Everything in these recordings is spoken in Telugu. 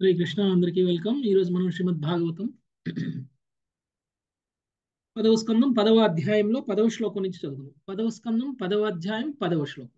హరే కృష్ణ అందరికీ వెల్కమ్ ఈ రోజు మనం శ్రీమద్ భాగవతం పదవ స్కందం పదవ అధ్యాయంలో పదవ శ్లోకం నుంచి చదువుదాం పదవ స్కందం పదవ అధ్యాయం పదవ శ్లోకం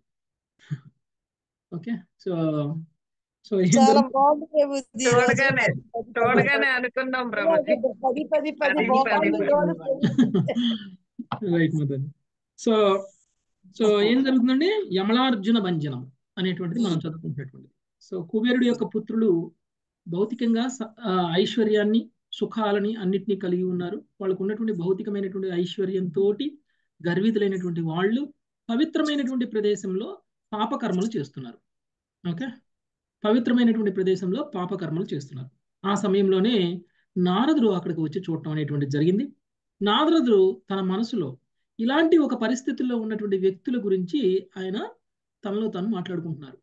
ఓకే సో సో ఏం చాలా జరుగుతుంది? బాగుంది ప్రభుజీ ఈ రోజు. చూడగానే చూడగానే అనుకున్నాం ప్రభుజీ పది పది పది పది, బాగుంది పది, ఈ రోజు ప్రభుజీ. రైట్ మదన్ సో సో ఏం జరుగుతుందండి యమలార్జున భంజనం అనేటువంటిది మనం చదువుకుంటున్నటువంటిది సో కుబేరుడు యొక్క పుత్రులు భౌతికంగా స- ఆ, ఐశ్వర్యాన్ని సుఖాలని అన్నిటినీ కలిగి ఉన్నారు వాళ్ళకు ఉన్నటువంటి భౌతికమైనటువంటి ఐశ్వర్యంతో గర్వితులైనటువంటి వాళ్ళు పవిత్రమైనటువంటి ప్రదేశంలో పాపకర్మలు చేస్తున్నారు ఓకే పవిత్రమైనటువంటి ప్రదేశంలో పాపకర్మలు చేస్తున్నారు ఆ సమయంలోనే నారదుడు అక్కడికి వచ్చి చూడటం అనేటువంటి జరిగింది నారదుడు తన మనసులో ఇలాంటి ఒక పరిస్థితుల్లో ఉన్నటువంటి వ్యక్తుల గురించి ఆయన తనలో తాను మాట్లాడుకుంటున్నారు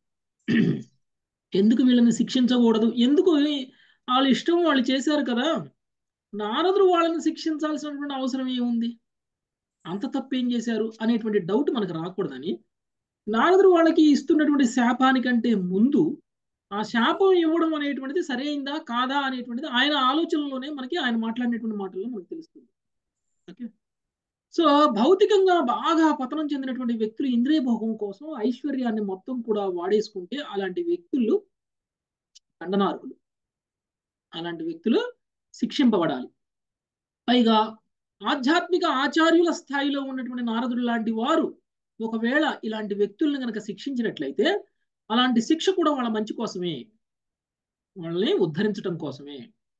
ఎందుకు వీళ్ళని శిక్షించకూడదు ఎందుకు వాళ్ళ ఇష్టం వాళ్ళు చేశారు కదా నారదుడు వాళ్ళని శిక్షించాల్సినటువంటి అవసరం ఏముంది అంత తప్పేం చేశారు అనేటువంటి డౌట్ మనకు రాకూడదని నారదుడు వాళ్ళకి ఇస్తున్నటువంటి శాపానికంటే ముందు ఆ శాపం ఇవ్వడం అనేటువంటిది సరైందా కాదా అనేటువంటిది ఆయన ఆలోచనలోనే మనకి ఆయన మాట్లాడినటువంటి మాటల్లో మనకు తెలుస్తుంది ఓకే సో భౌతికంగా బాగా పతనం చెందినటువంటి వ్యక్తులు ఇంద్రియ భోగం కోసం ఐశ్వర్యాన్ని మొత్తం కూడా వాడేసుకుంటే అలాంటి వ్యక్తులు ఖండనార్హులు అలాంటి వ్యక్తులు శిక్షింపబడాలి పైగా ఆధ్యాత్మిక ఆచార్యుల స్థాయిలో ఉన్నటువంటి నారదుడు లాంటి వారు ఒకవేళ ఇలాంటి వ్యక్తులను కనుక శిక్షించినట్లయితే అలాంటి శిక్ష కూడా వాళ్ళ మంచి కోసమే వాళ్ళని ఉద్ధరించడం కోసమే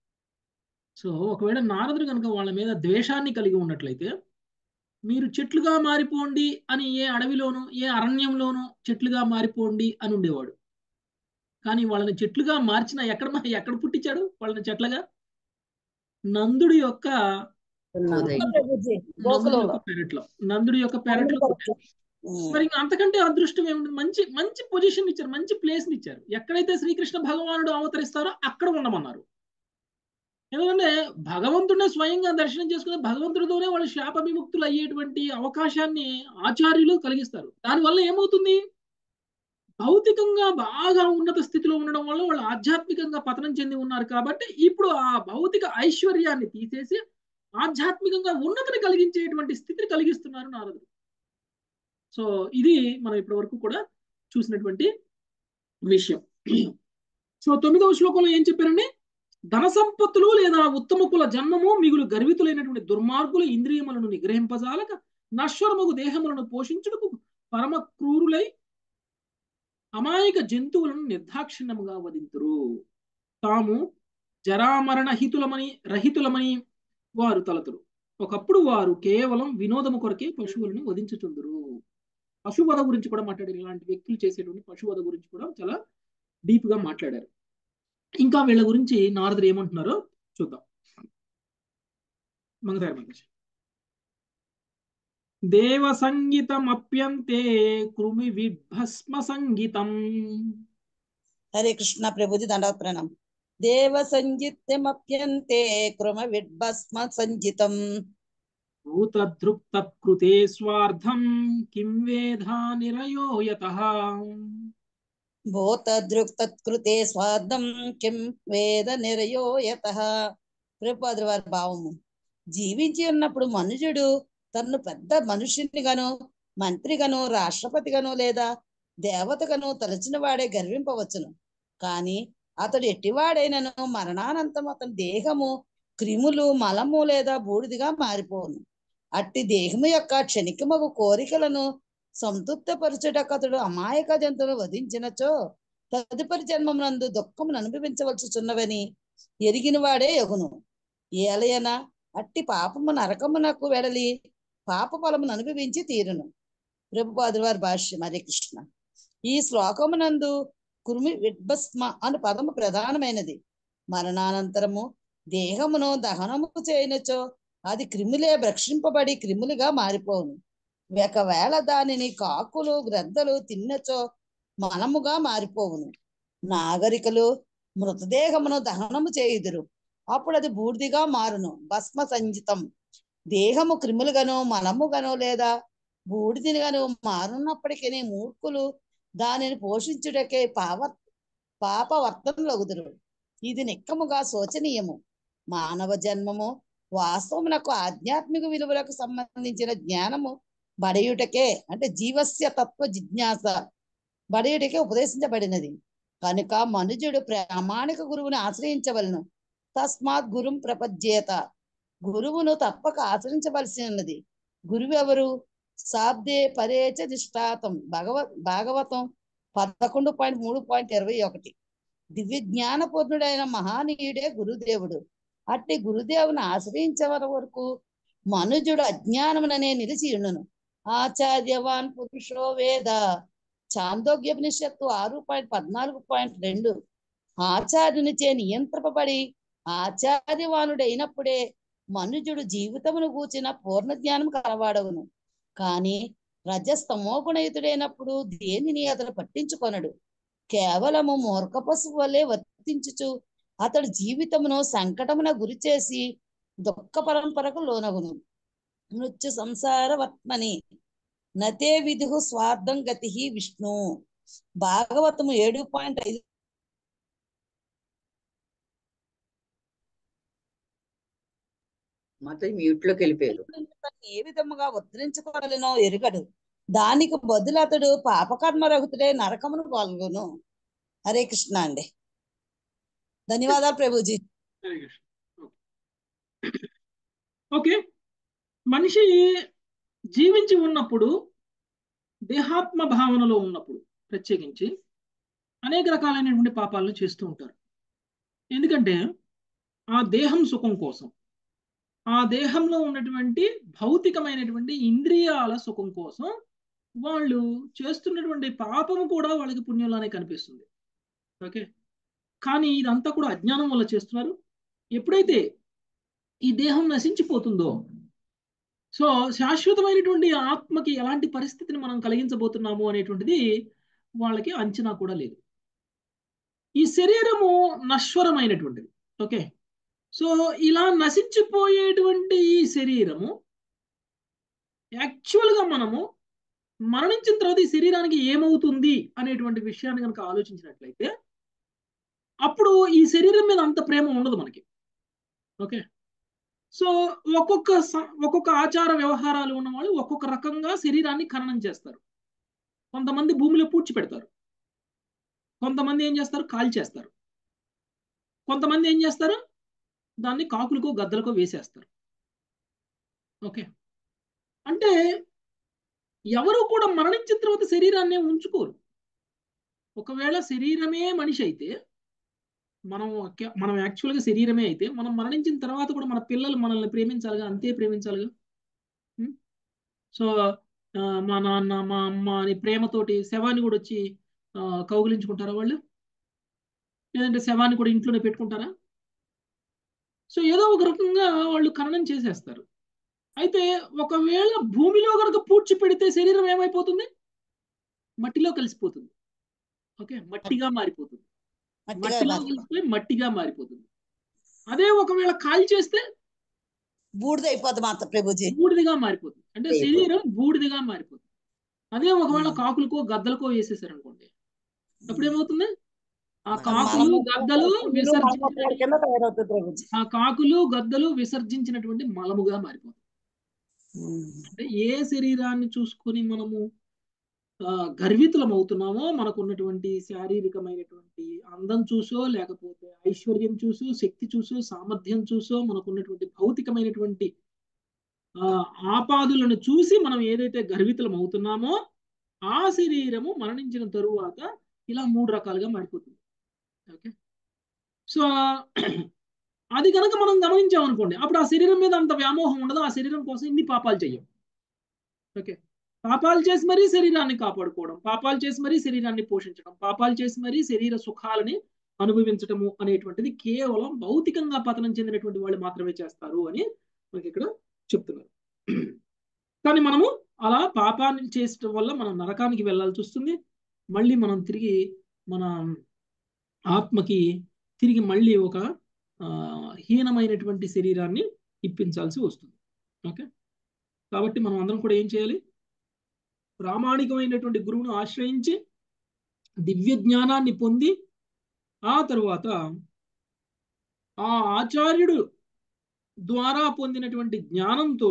సో ఒకవేళ నారదుడు కనుక వాళ్ళ మీద ద్వేషాన్ని కలిగి ఉన్నట్లయితే మీరు చెట్లుగా మారిపోండి అని ఏ అడవిలోనూ ఏ అరణ్యంలోనూ చెట్లుగా మారిపోండి అని ఉండేవాడు కానీ వాళ్ళని చెట్లుగా మార్చిన ఎక్కడ మా- ఎక్కడ పుట్టించాడు వాళ్ళని చెట్లుగా నందుడి యొక్క ప్రభుజీ నందుడి గోకులంలో యొక్క పెరట్లో నందుడి యొక్క పెరట్లో పుట్టాడు ఉమ్. మరి ఇంకా అంతకంటే అదృష్టం ఏముంది మంచి మంచి పొజిషన్ ఇచ్చారు మంచి ప్లేస్ ఇచ్చారు ఎక్కడైతే శ్రీకృష్ణ భగవానుడు అవతరిస్తారో అక్కడ ఉండమన్నారు ఎందుకంటే భగవంతుడే స్వయంగా దర్శనం చేసుకుని భగవంతుడితోనే వాళ్ళు శాప విముక్తులు అయ్యేటువంటి అవకాశాన్ని ఆచార్యులు కలిగిస్తారు దానివల్ల ఏమవుతుంది భౌతికంగా బాగా ఉన్నత స్థితిలో ఉండడం వల్ల వాళ్ళు ఆధ్యాత్మికంగా పతనం చెంది ఉన్నారు కాబట్టి ఇప్పుడు ఆ భౌతిక ఐశ్వర్యాన్ని తీసేసి ఆధ్యాత్మికంగా ఉన్నతిని కలిగించేటువంటి స్థితిని కలిగిస్తున్నారు నారదుడు సో ఇది మనం ఇప్పటి వరకు కూడా చూసినటువంటి విషయం సో తొమ్మిదవ శ్లోకంలో ఏం చెప్పారండి ధన సంపత్తులు లేదా ఉత్తమ కుల జన్మము మిగులు గర్వితులైనటువంటి దుర్మార్గులు ఇంద్రియములను నిగ్రహింపజాలక నశ్వరముగు దేహములను పోషించుటకు పరమ క్రూరులై అమాయక జంతువులను నిర్దాక్షిణ్యముగా వధింతురు తాము జరామరణ హితులమని రహితులమని వారు తలతురు ఒకప్పుడు వారు కేవలం వినోదము కొరకే పశువులను వధించుచుందురు పశువధ గురించి కూడా మాట్లాడారు ఇలాంటి వ్యక్తులు చేసేటువంటి పశువధ గురించి కూడా చాలా డీప్ గా మాట్లాడారు ఇంకా వీళ్ళ గురించి నారదుడు ఏమంటున్నారో చూద్దాం మంగతారు మంగళ దేవ సంగీతం అప్యంతే కృమి విభస్మ సంగీతం హరే కృష్ణ ప్రభుజీ దండవత్ ప్రణాం దేవ సంజిత్యమప్యంతే కృమ విడ్భస్మ సంజితం భూతదృక్తత్కృతే స్వార్థం కిం వేధా నిరయో యతః భూతదృక్ తత్కృతే స్వార్థం కిం వేద నిరయో యత ప్రభుపాదుల వారి భావము జీవించి ఉన్నప్పుడు మనుషుడు తన్ను పెద్ద మనుషుని గాను మంత్రిగాను రాష్ట్రపతిగాను లేదా దేవతగాను తలచిన వాడే గర్వింపవచ్చును కానీ అతడు ఎట్టివాడైనను మరణానంతం అతని దేహము క్రిములు మలము లేదా బూడిదిగా మారిపోవును అట్టి దేహము యొక్క క్షణికమగు కోరికలను సంతృప్తపరచుటకు అతడు అమాయక జంతువును వధించినచో తదుపరి జన్మమునందు దుఃఖమును అనుభవించవలసిచున్నవని ఎరిగిన వాడే ఎగును ఏలయన అట్టి పాపము నరకమునకు వెడలి పాప ఫలమును అనుభవించి తీరును ప్రభుపాదుల వారి భాష్యం హరే కృష్ణ ఈ శ్లోకమునందు కుర్మి విడ్భస్మ అను పదము ప్రధానమైనది మరణానంతరము దేహమును దహనము చేయనచో అది క్రిములే భక్షింపబడి క్రిములుగా మారిపోవును ఒకవేళ దానిని కాకులు గ్రద్దలు తిన్నచో మనముగా మారిపోవును నాగరికలు మృతదేహమును దహనము చేయుదురు అప్పుడు అది బూర్దిగా మారును భస్మ సంజితం దేహము క్రిములుగాను మలముగాను లేదా బూడిదినిగాను మారున్నప్పటికీ మూర్ఖులు దానిని పోషించుటకే పావ పాప వర్తనలగుదురు ఇది నిక్కముగా శోచనీయము మానవ జన్మము వాస్తవమునకు ఆధ్యాత్మిక విలువలకు సంబంధించిన జ్ఞానము బడయుటకే అంటే జీవస్య తత్వ జిజ్ఞాస బడయుటకే ఉపదేశించబడినది కనుక మనుజుడు ప్రామాణిక గురువుని ఆశ్రయించవలను తస్మాత్ గురుం ప్రపద్యేత గురువును తప్పక ఆచరించవలసి ఉన్నది గురువు ఎవరు శాబ్దే పరేచ నిష్ఠాతం భగవ భాగవతం పదకొండు పాయింట్ మూడు పాయింట్ ఇరవై ఒకటి దివ్య జ్ఞాన పూర్ణుడైన మహానీయుడే గురుదేవుడు అట్టి గురుదేవుని ఆశ్రయించే వరకు మనుజుడు అజ్ఞానముననే నిలిచి ఉండును ఆచార్యవాన్ పురుషో వేద చాందోగ్యోపనిషత్తు ఆరు పాయింట్ పద్నాలుగు పాయింట్ రెండు ఆచార్యునిచే నియంత్రింపబడి ఆచార్యవానుడైనప్పుడే మనుజుడు జీవితమును గూచిన పూర్ణ జ్ఞానం కలవాడవును కానీ రజస్తమో గుణయుతుడైనప్పుడు దేనిని అతడు పట్టించుకొనడు కేవలము మూర్ఖ పశువు వలె వర్తించుచు అతడు జీవితమును సంకటమున గురి చేసి దుఃఖ పరంపరకు లోనగును మృత్యు సంసార వర్త్మని నతే విధు స్వార్థం గతి విష్ణు భాగవతము ఏడు పాయింట్ ఐదు మాతో మ్యూట్ లోకి వెళ్ళిపోయారు తనని ఏ విధముగా ఉద్ధరించుకోవాలనో ఎరుగడు దానికి బదులు అతడు పాపకర్మ రహితుడే నరకమును పాల్గొను హరే కృష్ణ అండి ధన్యవాదాలు ప్రభుజీ హరే కృష్ణ ఓకే మనిషి జీవించి ఉన్నప్పుడు దేహాత్మ భావనలో ఉన్నప్పుడు ప్రత్యేకించి అనేక రకాలైనటువంటి పాపాలను చేస్తూ ఉంటారు ఎందుకంటే ఆ దేహం సుఖం కోసం ఆ దేహంలో ఉన్నటువంటి భౌతికమైనటువంటి ఇంద్రియాల సుఖం కోసం వాళ్ళు చేస్తున్నటువంటి పాపము కూడా వాళ్ళకి పుణ్యంలానే కనిపిస్తుంది ఓకే కానీ ఇదంతా కూడా అజ్ఞానం వల్ల చేస్తున్నారు ఎప్పుడైతే ఈ దేహం నశించిపోతుందో సో శాశ్వతమైనటువంటి ఆత్మకి ఎలాంటి పరిస్థితిని మనం కలిగించబోతున్నాము అనేటువంటిది వాళ్ళకి అంచనా కూడా లేదు ఈ శరీరము నశ్వరమైనటువంటిది ఓకే సో ఇలా నశించిపోయేటువంటి ఈ శరీరము యాక్చువల్గా మనము మరణించిన తర్వాత ఈ శరీరానికి ఏమవుతుంది అనేటువంటి విషయాన్ని కనుక ఆలోచించినట్లయితే అప్పుడు ఈ శరీరం మీద అంత ప్రేమ ఉండదు మనకి ఓకే సో ఒక్కొక్క ఒక్కొక్క ఆచార వ్యవహారాలు ఉన్న వాళ్ళు ఒక్కొక్క రకంగా శరీరాన్ని ఖననం చేస్తారు కొంతమంది భూమిలో పూడ్చి పెడతారు కొంతమంది ఏం చేస్తారు కాల్ చేస్తారు కొంతమంది ఏం చేస్తారు దాన్ని కాకులకో గద్దలకో వేసేస్తారు ఓకే అంటే ఎవరు కూడా మరణించిన తర్వాత శరీరాన్ని ఉంచుకోరు ఒకవేళ శరీరమే మనిషి అయితే మనం మనం యాక్చువల్గా శరీరమే అయితే మనం మరణించిన తర్వాత కూడా మన పిల్లలు మనల్ని ప్రేమించాలిగా అంతే ప్రేమించాలిగా సో మా నాన్న మా అమ్మ అని ప్రేమతోటి శవాన్ని కూడా వచ్చి కౌగిలించుకుంటారా వాళ్ళు లేదంటే శవాన్ని కూడా ఇంట్లోనే పెట్టుకుంటారా సో ఏదో ఒక రకంగా వాళ్ళు ఖననం చేసేస్తారు అయితే ఒకవేళ భూమిలో కనుక పూడ్చి పెడితే శరీరం ఏమైపోతుంది మట్టిలో కలిసిపోతుంది ఓకే మట్టిగా మారిపోతుంది మట్టిలో కలిసిపోయి మట్టిగా మారిపోతుంది అదే ఒకవేళ కాల్ చేస్తే బూడిద అయిపోతుంది మాత్రం ప్రభుజీ బూడిదిగా మారిపోతుంది అంటే శరీరం బూడిదిగా మారిపోతుంది అదే ఒకవేళ కాకులకో గద్దలకో వేసేసారు అనుకోండి అప్పుడు ఏమవుతుంది ఆ కాకులు గద్దలు విసర్జించిన ఆ కాకులు గద్దలు విసర్జించినటువంటి మలముగా మారిపోతుంది అంటే ఏ శరీరాన్ని చూసుకొని మనము గర్వితులం అవుతున్నామో మనకు ఉన్నటువంటి శారీరకమైనటువంటి అందం చూసో లేకపోతే ఐశ్వర్యం చూసో శక్తి చూసో సామర్థ్యం చూసో మనకున్నటువంటి భౌతికమైనటువంటి ఆపాదులను చూసి మనం ఏదైతే గర్వితులం అవుతున్నామో ఆ శరీరము మరణించిన తరువాత ఇలా మూడు రకాలుగా మారిపోతుంది ఓకే సో అది కనుక మనం గమనించామనుకోండి అప్పుడు ఆ శరీరం మీద అంత వ్యామోహం ఉండదు ఆ శరీరం కోసం ఇన్ని పాపాలు చెయ్యం ఓకే పాపాలు చేసి మరీ శరీరాన్ని కాపాడుకోవడం పాపాలు చేసి మరీ శరీరాన్ని పోషించడం పాపాలు చేసి మరీ శరీర సుఖాలని అనుభవించటము అనేటువంటిది కేవలం భౌతికంగా పతనం చెందినటువంటి వాళ్ళు మాత్రమే చేస్తారు అని మనకి ఇక్కడ చెప్తున్నారు కానీ మనము అలా పాపాన్ని చేసడం వల్ల మనం నరకానికి వెళ్ళాల్సి వస్తుంది మళ్ళీ మనం తిరిగి మన ఆత్మకి తిరిగి మళ్ళీ ఒక హీనమైనటువంటి శరీరాన్ని ఇప్పించాల్సి వస్తుంది ఓకే కాబట్టి మనం అందరం కూడా ఏం చేయాలి ప్రామాణికమైనటువంటి గురువును ఆశ్రయించి దివ్య జ్ఞానాన్ని పొంది ఆ తరువాత ఆ ఆచార్యుడు ద్వారా పొందినటువంటి జ్ఞానంతో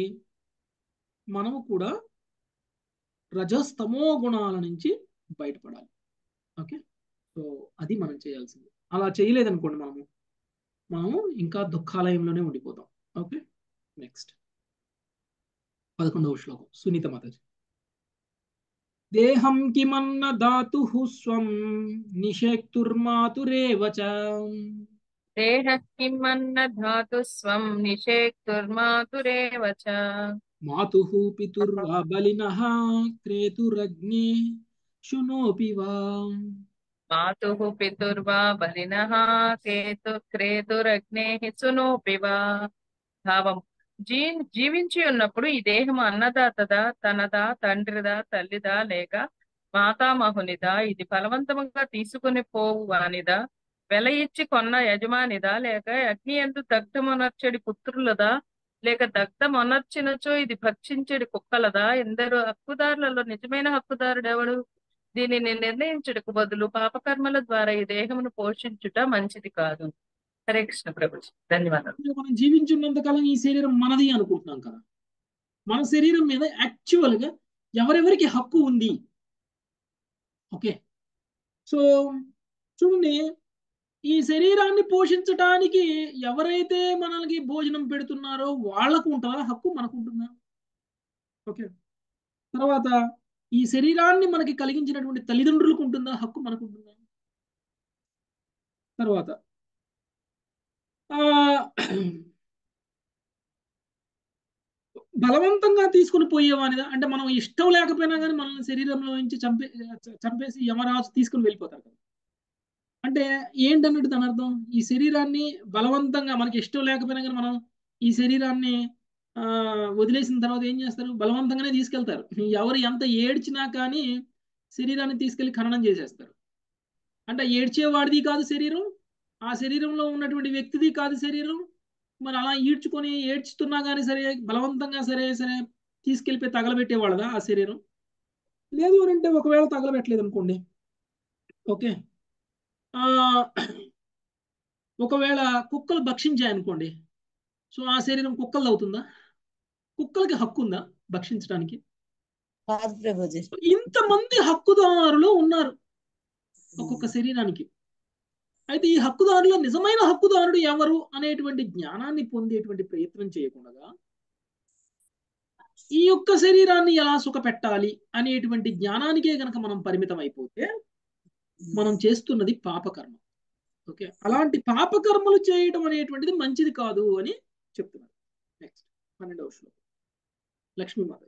మనము కూడా రజస్తమో గుణాల నుంచి బయటపడాలి ఓకే సో అది మనం చేయాల్సింది అలా చేయలేదనుకోండి మనము మనము ఇంకా దుఃఖాలయంలోనే ఉండిపోతాం ఓకే నెక్స్ట్ పదకొండవ శ్లోకం సునీత మాతాజీ దేహం కిమన్న దాతు స్వం నిషేక్తుర్మాతురేవ చ దేహ కిమన్న ధాతు స్వం నిషేక్తుర్మాతురేవ చ మాతు పితుర్వా బలినః క్రేతురగ్ని శునోపి వా మాతుః పితుర్వా బలినః కేతు క్రేతురగ్నేః సునోపి వా భావం జీ జీవించి ఉన్నప్పుడు ఈ దేహం అన్నదాతదా తనదా తండ్రిదా తల్లిదా లేక మాతామహునిదా ఇది బలవంతముగా తీసుకుని పోవు వానిదా వెల ఇచ్చి కొన్న యజమానిదా లేక అగ్ని ఎందు దగ్ధమునర్చడి పుత్రులదా లేక దగ్ధమునర్చినచో ఇది భక్షించడి కుక్కలదా ఎందరు హక్కుదారులలో నిజమైన హక్కుదారుడు ఎవడు దీనిని నిర్ణయించుటకు బదులు పాపకర్మల ద్వారా ఈ దేహమును పోషించుట మంచిది కాదు హరే కృష్ణ ప్రభుజీ ధన్యవాదాలు మనం జీవించున్నంత కాలం ఈ శరీరం మనది అనుకుంటున్నాం కదా మన శరీరం మీద యాక్చువల్ గా ఎవరెవరికి హక్కు ఉంది ఓకే సో చూడండి ఈ శరీరాన్ని పోషించడానికి ఎవరైతే మనకి భోజనం పెడుతున్నారో వాళ్ళకు ఉంటుందా హక్కు మనకు ఉంటుందా ఓకే తర్వాత ఈ శరీరాన్ని మనకి కలిగించినటువంటి తల్లిదండ్రులకు ఉంటుందా హక్కు మనకు ఉంటుందా తర్వాత ఆ బలవంతంగా తీసుకుని పోయేవానిదా అంటే మనం ఇష్టం లేకపోయినా కానీ మనల్ని శరీరంలో నుంచి చంపే చంపేసి యమరాజు తీసుకుని వెళ్ళిపోతారు కదా అంటే ఏంటన్నట్టు దాని అర్థం ఈ శరీరాన్ని బలవంతంగా మనకి ఇష్టం లేకపోయినా కానీ మనం ఈ శరీరాన్ని ఆ వదిలేసిన తర్వాత ఏం చేస్తారు బలవంతంగానే తీసుకెళ్తారు ఎవరు ఎంత ఏడ్చినా కానీ శరీరాన్ని తీసుకెళ్లి ఖననం చేసేస్తారు అంటే ఏడ్చేవాడిది కాదు శరీరం ఆ శరీరంలో ఉన్నటువంటి వ్యక్తిది కాదు శరీరం మరి అలా ఈడ్చుకొని ఏడ్చుతున్నా కానీ సరే బలవంతంగా సరే సరే తీసుకెళ్ళిపోయి తగలబెట్టేవాళ్ళదా ఆ శరీరం లేదు అని అంటే ఒకవేళ తగలబెట్టలేదు అనుకోండి ఓకే ఆ ఒకవేళ కుక్కలు భక్షించాయనుకోండి సో ఆ శరీరం కుక్కలు అవుతుందా కుక్కలకి హక్కు ఉందా భక్షించడానికి కాదు ప్రభుజీ ఇంతమంది హక్కుదారులు ఉన్నారు ఒక్కొక్క శరీరానికి అయితే ఈ హక్కుదారులో నిజమైన హక్కుదారుడు ఎవరు అనేటువంటి జ్ఞానాన్ని పొందేటువంటి ప్రయత్నం చేయకుండా ఈ యొక్క శరీరాన్ని ఎలా సుఖపెట్టాలి అనేటువంటి జ్ఞానానికే గనక మనం పరిమితం అయిపోతే మనం చేస్తున్నది పాపకర్మ ఓకే అలాంటి పాపకర్మలు చేయడం అనేటువంటిది మంచిది కాదు అని చెప్తున్నారు నెక్స్ట్ పన్నెండవ శ్లోకం లక్ష్మీమాత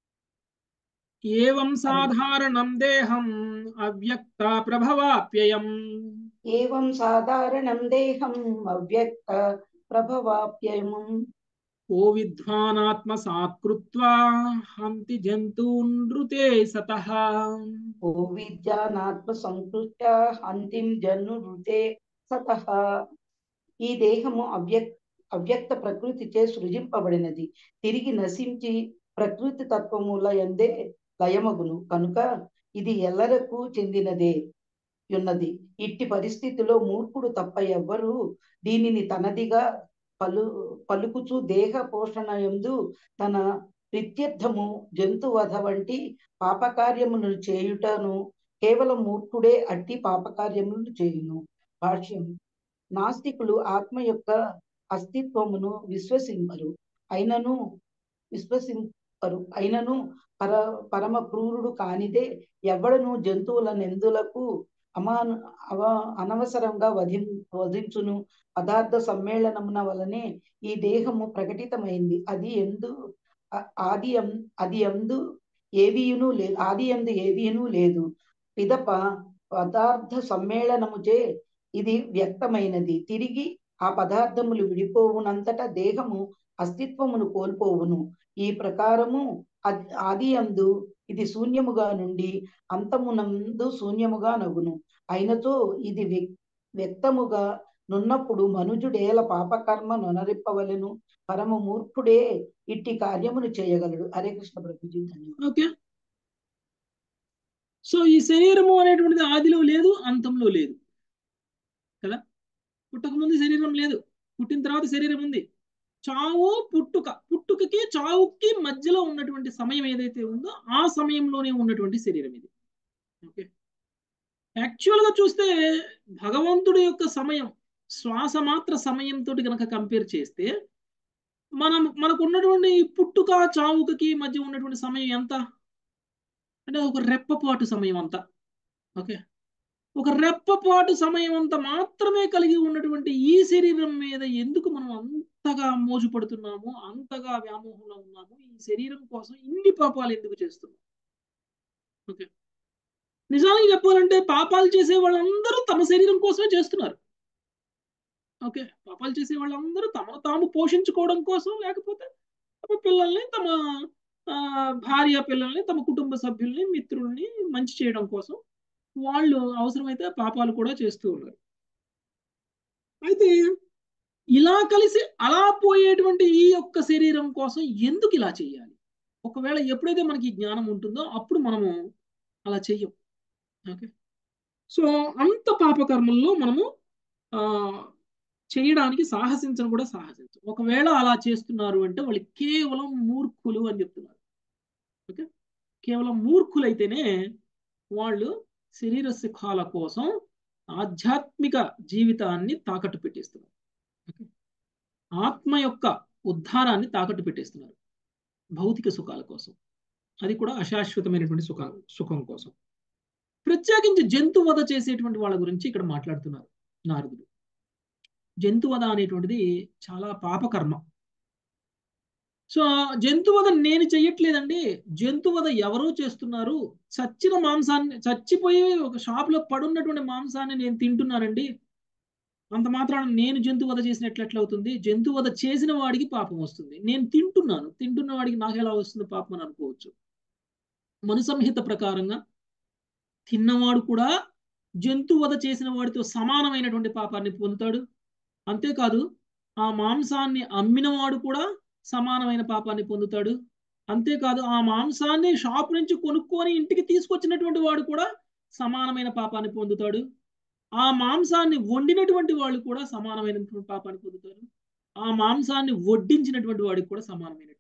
ఏవం సాధారణం దేహం అవ్యక్త ప్రభవాప్యయం ఏవం సాధారణం దేహం అవ్యక్త ప్రభవాప్యయం ఓ విద్వానాత్మ సాత్కృత్వా హంతి జంతూనృతే సతః ఓ విద్యానాత్మ సంకృష్ట హంతిం జన్ను రుతే సతః ఈ దేహము అవ్యక్ అవ్యక్త ప్రకృతిచే సృజింపబడినది తిరిగి నశించి ప్రకృతి తత్వముల ఎందే లయమగును కనుక ఇది ఎల్లరకు చెందినదే ఉన్నది ఇట్టి పరిస్థితిలో మూర్ఖుడు తప్ప ఎవ్వరు దీనిని తనదిగా పలు పలుకుచు దేహ పోషణ ఎందు తన ప్రిత్యర్థము జంతువధ వంటి పాపకార్యములను చేయుటను కేవలం మూర్ఖుడే అట్టి పాపకార్యములను చేయును భాష్యం నాస్తికులు ఆత్మ యొక్క అస్తిత్వమును విశ్వసింపరు అయినను విశ్వసింపరు అయినను పర పరమ క్రూరుడు కానిదే ఎవడను జంతువుల నెందులకు అమాను అవ అనవసరంగా వధి వధించును పదార్థ సమ్మేళనమున వలనే ఈ దేహము ప్రకటితమైంది అది ఎందు ఆ- ఆది ఎం- అది ఎందు ఏవియును లేదు ఆది ఎందు ఏవియును లేదు పిదప పదార్థ సమ్మేళనముచే ఇది వ్యక్తమైనది తిరిగి ఆ పదార్థములు విడిపోవునంతట దేహము అస్తిత్వమును కోల్పోవును ఈ ప్రకారము అద్- ఆది అందు ఇది శూన్యముగా నుండి అంతమునందు శూన్యముగా నగును అయినతో ఇది వ్యక్- వ్యక్తముగా నున్నప్పుడు మనుజుడేల పాపకర్మ నొనరిప్పవలెను పరమ మూర్ఖుడే ఇట్టి కార్యమును చేయగలడు హరే కృష్ణ ప్రభుజీ ధన్యవాదాలు ఓకే సో ఈ శరీరము అనేటువంటిది ఆదిలో లేదు అంతంలో లేదు కదా పుట్టక ముందు శరీరం లేదు పుట్టిన తర్వాత శరీరం ఉంది చావు పుట్టుక పుట్టుకకి చావుకి మధ్యలో ఉన్నటువంటి సమయం ఏదైతే ఉందో ఆ సమయంలోనే ఉన్నటువంటి శరీరం ఇది ఓకే యాక్చువల్గా చూస్తే భగవంతుడి యొక్క సమయం శ్వాస మాత్ర సమయంతో కనుక కంపేర్ చేస్తే మనం మనకు ఉన్నటువంటి ఈ పుట్టుక చావుకకి మధ్య ఉన్నటువంటి సమయం ఎంత అంటే ఒక రెప్పపాటు సమయం అంతా ఓకే ఒక రెప్పపాటు సమయం అంత మాత్రమే కలిగి ఉన్నటువంటి ఈ శరీరం మీద ఎందుకు మనం అంతగా మోజుపడుతున్నాము అంతగా వ్యామోహంలో ఉన్నాము ఈ శరీరం కోసం ఇన్ని పాపాలు ఎందుకు చేస్తున్నాం ఓకే నిజానికి చెప్పాలంటే పాపాలు చేసే వాళ్ళందరూ తమ శరీరం కోసమే చేస్తున్నారు ఓకే పాపాలు చేసే వాళ్ళందరూ తమను తాము పోషించుకోవడం కోసం లేకపోతే తమ పిల్లల్ని తమ భార్య పిల్లల్ని తమ కుటుంబ సభ్యుల్ని మిత్రుల్ని మంచి చేయడం కోసం వాళ్ళు అవసరమైతే పాపాలు కూడా చేస్తూ ఉన్నారు అయితే ఇలా కలిసి అలా పోయేటువంటి ఈ యొక్క శరీరం కోసం ఎందుకు ఇలా చేయాలి ఒకవేళ ఎప్పుడైతే మనకి జ్ఞానం ఉంటుందో అప్పుడు మనము అలా చెయ్యం ఓకే సో అంత పాపకర్మల్లో మనము ఆ చేయడానికి సాహసించను కూడా సాహసించం ఒకవేళ అలా చేస్తున్నారు అంటే వాళ్ళు కేవలం మూర్ఖులు అని చెప్తున్నారు ఓకే కేవలం మూర్ఖులైతేనే వాళ్ళు శరీర సుఖాల కోసం ఆధ్యాత్మిక జీవితాన్ని తాకట్టు పెట్టేస్తున్నారు ఆత్మ యొక్క ఉద్ధారాన్ని తాకట్టు పెట్టేస్తున్నారు భౌతిక సుఖాల కోసం అది కూడా అశాశ్వతమైనటువంటి సుఖ సుఖం కోసం ప్రత్యేకించి జంతువధ చేసేటువంటి వాళ్ళ గురించి ఇక్కడ మాట్లాడుతున్నారు నారదుడు జంతువధ అనేటువంటిది చాలా పాపకర్మ సో జంతువధ నేను చెయ్యట్లేదండి జంతువధ ఎవరో చేస్తున్నారు చచ్చిన మాంసాన్ని చచ్చిపోయి ఒక షాప్లో పడున్నటువంటి మాంసాన్ని నేను తింటున్నానండి అంత మాత్రాన నేను జంతువధ చేసినట్లు ఎట్లా అవుతుంది జంతువధ చేసిన వాడికి పాపం వస్తుంది నేను తింటున్నాను తింటున్న వాడికి నాకు ఎలా వస్తుంది పాపం అని అనుకోవచ్చు మనుసంహిత ప్రకారంగా తిన్నవాడు కూడా జంతువధ చేసిన వాడితో సమానమైనటువంటి పాపాన్ని పొందుతాడు అంతేకాదు ఆ మాంసాన్ని అమ్మినవాడు కూడా సమానమైన పాపాన్ని పొందుతాడు అంతేకాదు ఆ మాంసాన్ని షాప్ నుంచి కొనుక్కొని ఇంటికి తీసుకొచ్చినటువంటి వాడు కూడా సమానమైన పాపాన్ని పొందుతాడు ఆ మాంసాన్ని వండినటువంటి వాళ్ళు కూడా సమానమైనటువంటి పాపాన్ని పొందుతారు ఆ మాంసాన్ని వడ్డించినటువంటి వాడికి కూడా సమానమైనటువంటి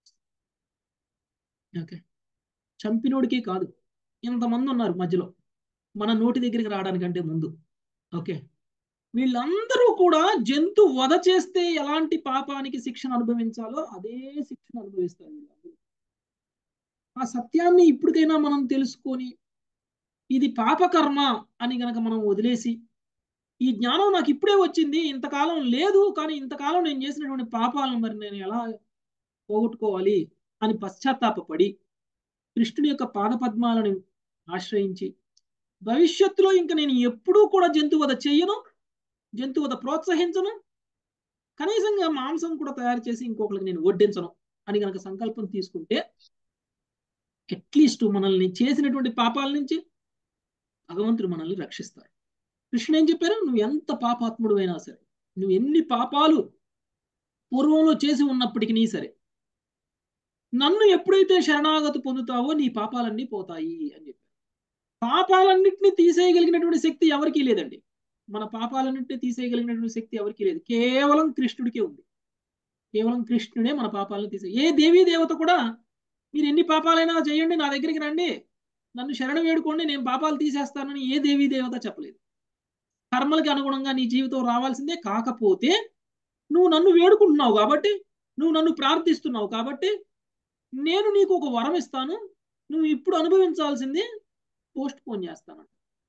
ఓకే చంపినోడికే కాదు ఇంతమంది ఉన్నారు మధ్యలో మన నోటి దగ్గరికి రావడానికంటే ముందు ఓకే వీళ్ళందరూ కూడా జంతు వధ చేస్తే ఎలాంటి పాపానికి శిక్షణ అనుభవించాలో అదే శిక్షణ అనుభవిస్తారు వీళ్ళందరూ ఆ సత్యాన్ని ఇప్పటికైనా మనం తెలుసుకొని ఇది పాపకర్మ అని గనక మనం వదిలేసి ఈ జ్ఞానం నాకు ఇప్పుడే వచ్చింది ఇంతకాలం లేదు కానీ ఇంతకాలం నేను చేసినటువంటి పాపాలను మరి నేను ఎలా పోగొట్టుకోవాలి అని పశ్చాత్తాపడి కృష్ణుని యొక్క పాదపద్మాలను ఆశ్రయించి భవిష్యత్తులో ఇంకా నేను ఎప్పుడూ కూడా జంతువధ చెయ్యను జంతువధ ప్రోత్సహించను కనీసంగా మాంసం కూడా తయారు చేసి ఇంకొకరికి నేను వడ్డించను అని కనుక సంకల్పం తీసుకుంటే అట్లీస్ట్ మనల్ని చేసినటువంటి పాపాల నుంచి భగవంతుడు మనల్ని రక్షిస్తారు కృష్ణ ఏం చెప్పారు నువ్వు ఎంత పాపాత్ముడు అయినా సరే నువ్వు ఎన్ని పాపాలు పూర్వంలో చేసి ఉన్నప్పటికీ సరే నన్ను ఎప్పుడైతే శరణాగతి పొందుతావో నీ పాపాలన్నీ పోతాయి అని చెప్పారు పాపాలన్నింటినీ తీసేయగలిగినటువంటి శక్తి ఎవరికీ లేదండి మన పాపాలన్నింటినీ తీసేయగలిగినటువంటి శక్తి ఎవరికీ లేదు కేవలం కృష్ణుడికే ఉంది కేవలం కృష్ణుడే మన పాపాలను తీసే ఏ దేవీ దేవత కూడా మీరు ఎన్ని పాపాలైనా చేయండి నా దగ్గరికి రండి నన్ను శరణం వేడుకోండి నేను పాపాలు తీసేస్తానని ఏ దేవీ దేవత చెప్పలేదు కర్మలకి అనుగుణంగా నీ జీవితం రావాల్సిందే కాకపోతే నువ్వు నన్ను వేడుకుంటున్నావు కాబట్టి నువ్వు నన్ను ప్రార్థిస్తున్నావు కాబట్టి నేను నీకు ఒక వరం ఇస్తాను నువ్వు ఇప్పుడు అనుభవించాల్సింది పోస్ట్ పోన్ చేస్తాను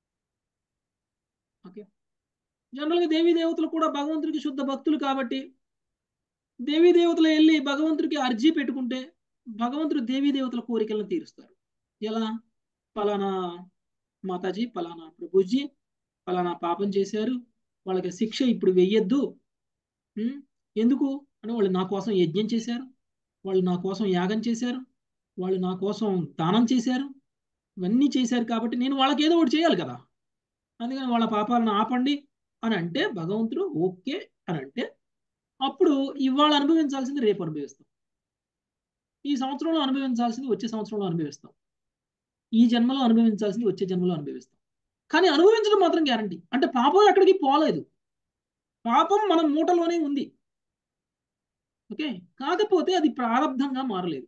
ఓకే జనరల్గా దేవీ దేవతలు కూడా భగవంతుడికి శుద్ధ భక్తులు కాబట్టి దేవీ దేవతలు వెళ్ళి భగవంతుడికి అర్జీ పెట్టుకుంటే భగవంతుడు దేవీ దేవతల కోరికలను తీరుస్తారు ఎలా పలానా మాతాజీ పలానా ప్రభుజీ పలానా పాపం చేశారు వాళ్ళకి శిక్ష ఇప్పుడు వెయ్యొద్దు ఎందుకు అని వాళ్ళు నా కోసం యజ్ఞం చేశారు వాళ్ళు నా కోసం యాగం చేశారు వాళ్ళు నా కోసం దానం చేశారు ఇవన్నీ చేశారు కాబట్టి నేను వాళ్ళకి ఏదో ఒకటి చేయాలి కదా అందుకని వాళ్ళ పాపాలను ఆపండి అని అంటే భగవంతుడు ఓకే అని అంటే అప్పుడు ఇవాళ అనుభవించాల్సింది రేపు అనుభవిస్తాం ఈ సంవత్సరంలో అనుభవించాల్సింది వచ్చే సంవత్సరంలో అనుభవిస్తాం ఈ జన్మలో అనుభవించాల్సింది వచ్చే జన్మలో అనుభవిస్తాం కానీ అనుభవించడం మాత్రం గ్యారంటీ అంటే పాపం ఎక్కడికి పోలేదు పాపం మన మూటలోనే ఉంది ఓకే కాకపోతే అది ప్రారంధంగా మారలేదు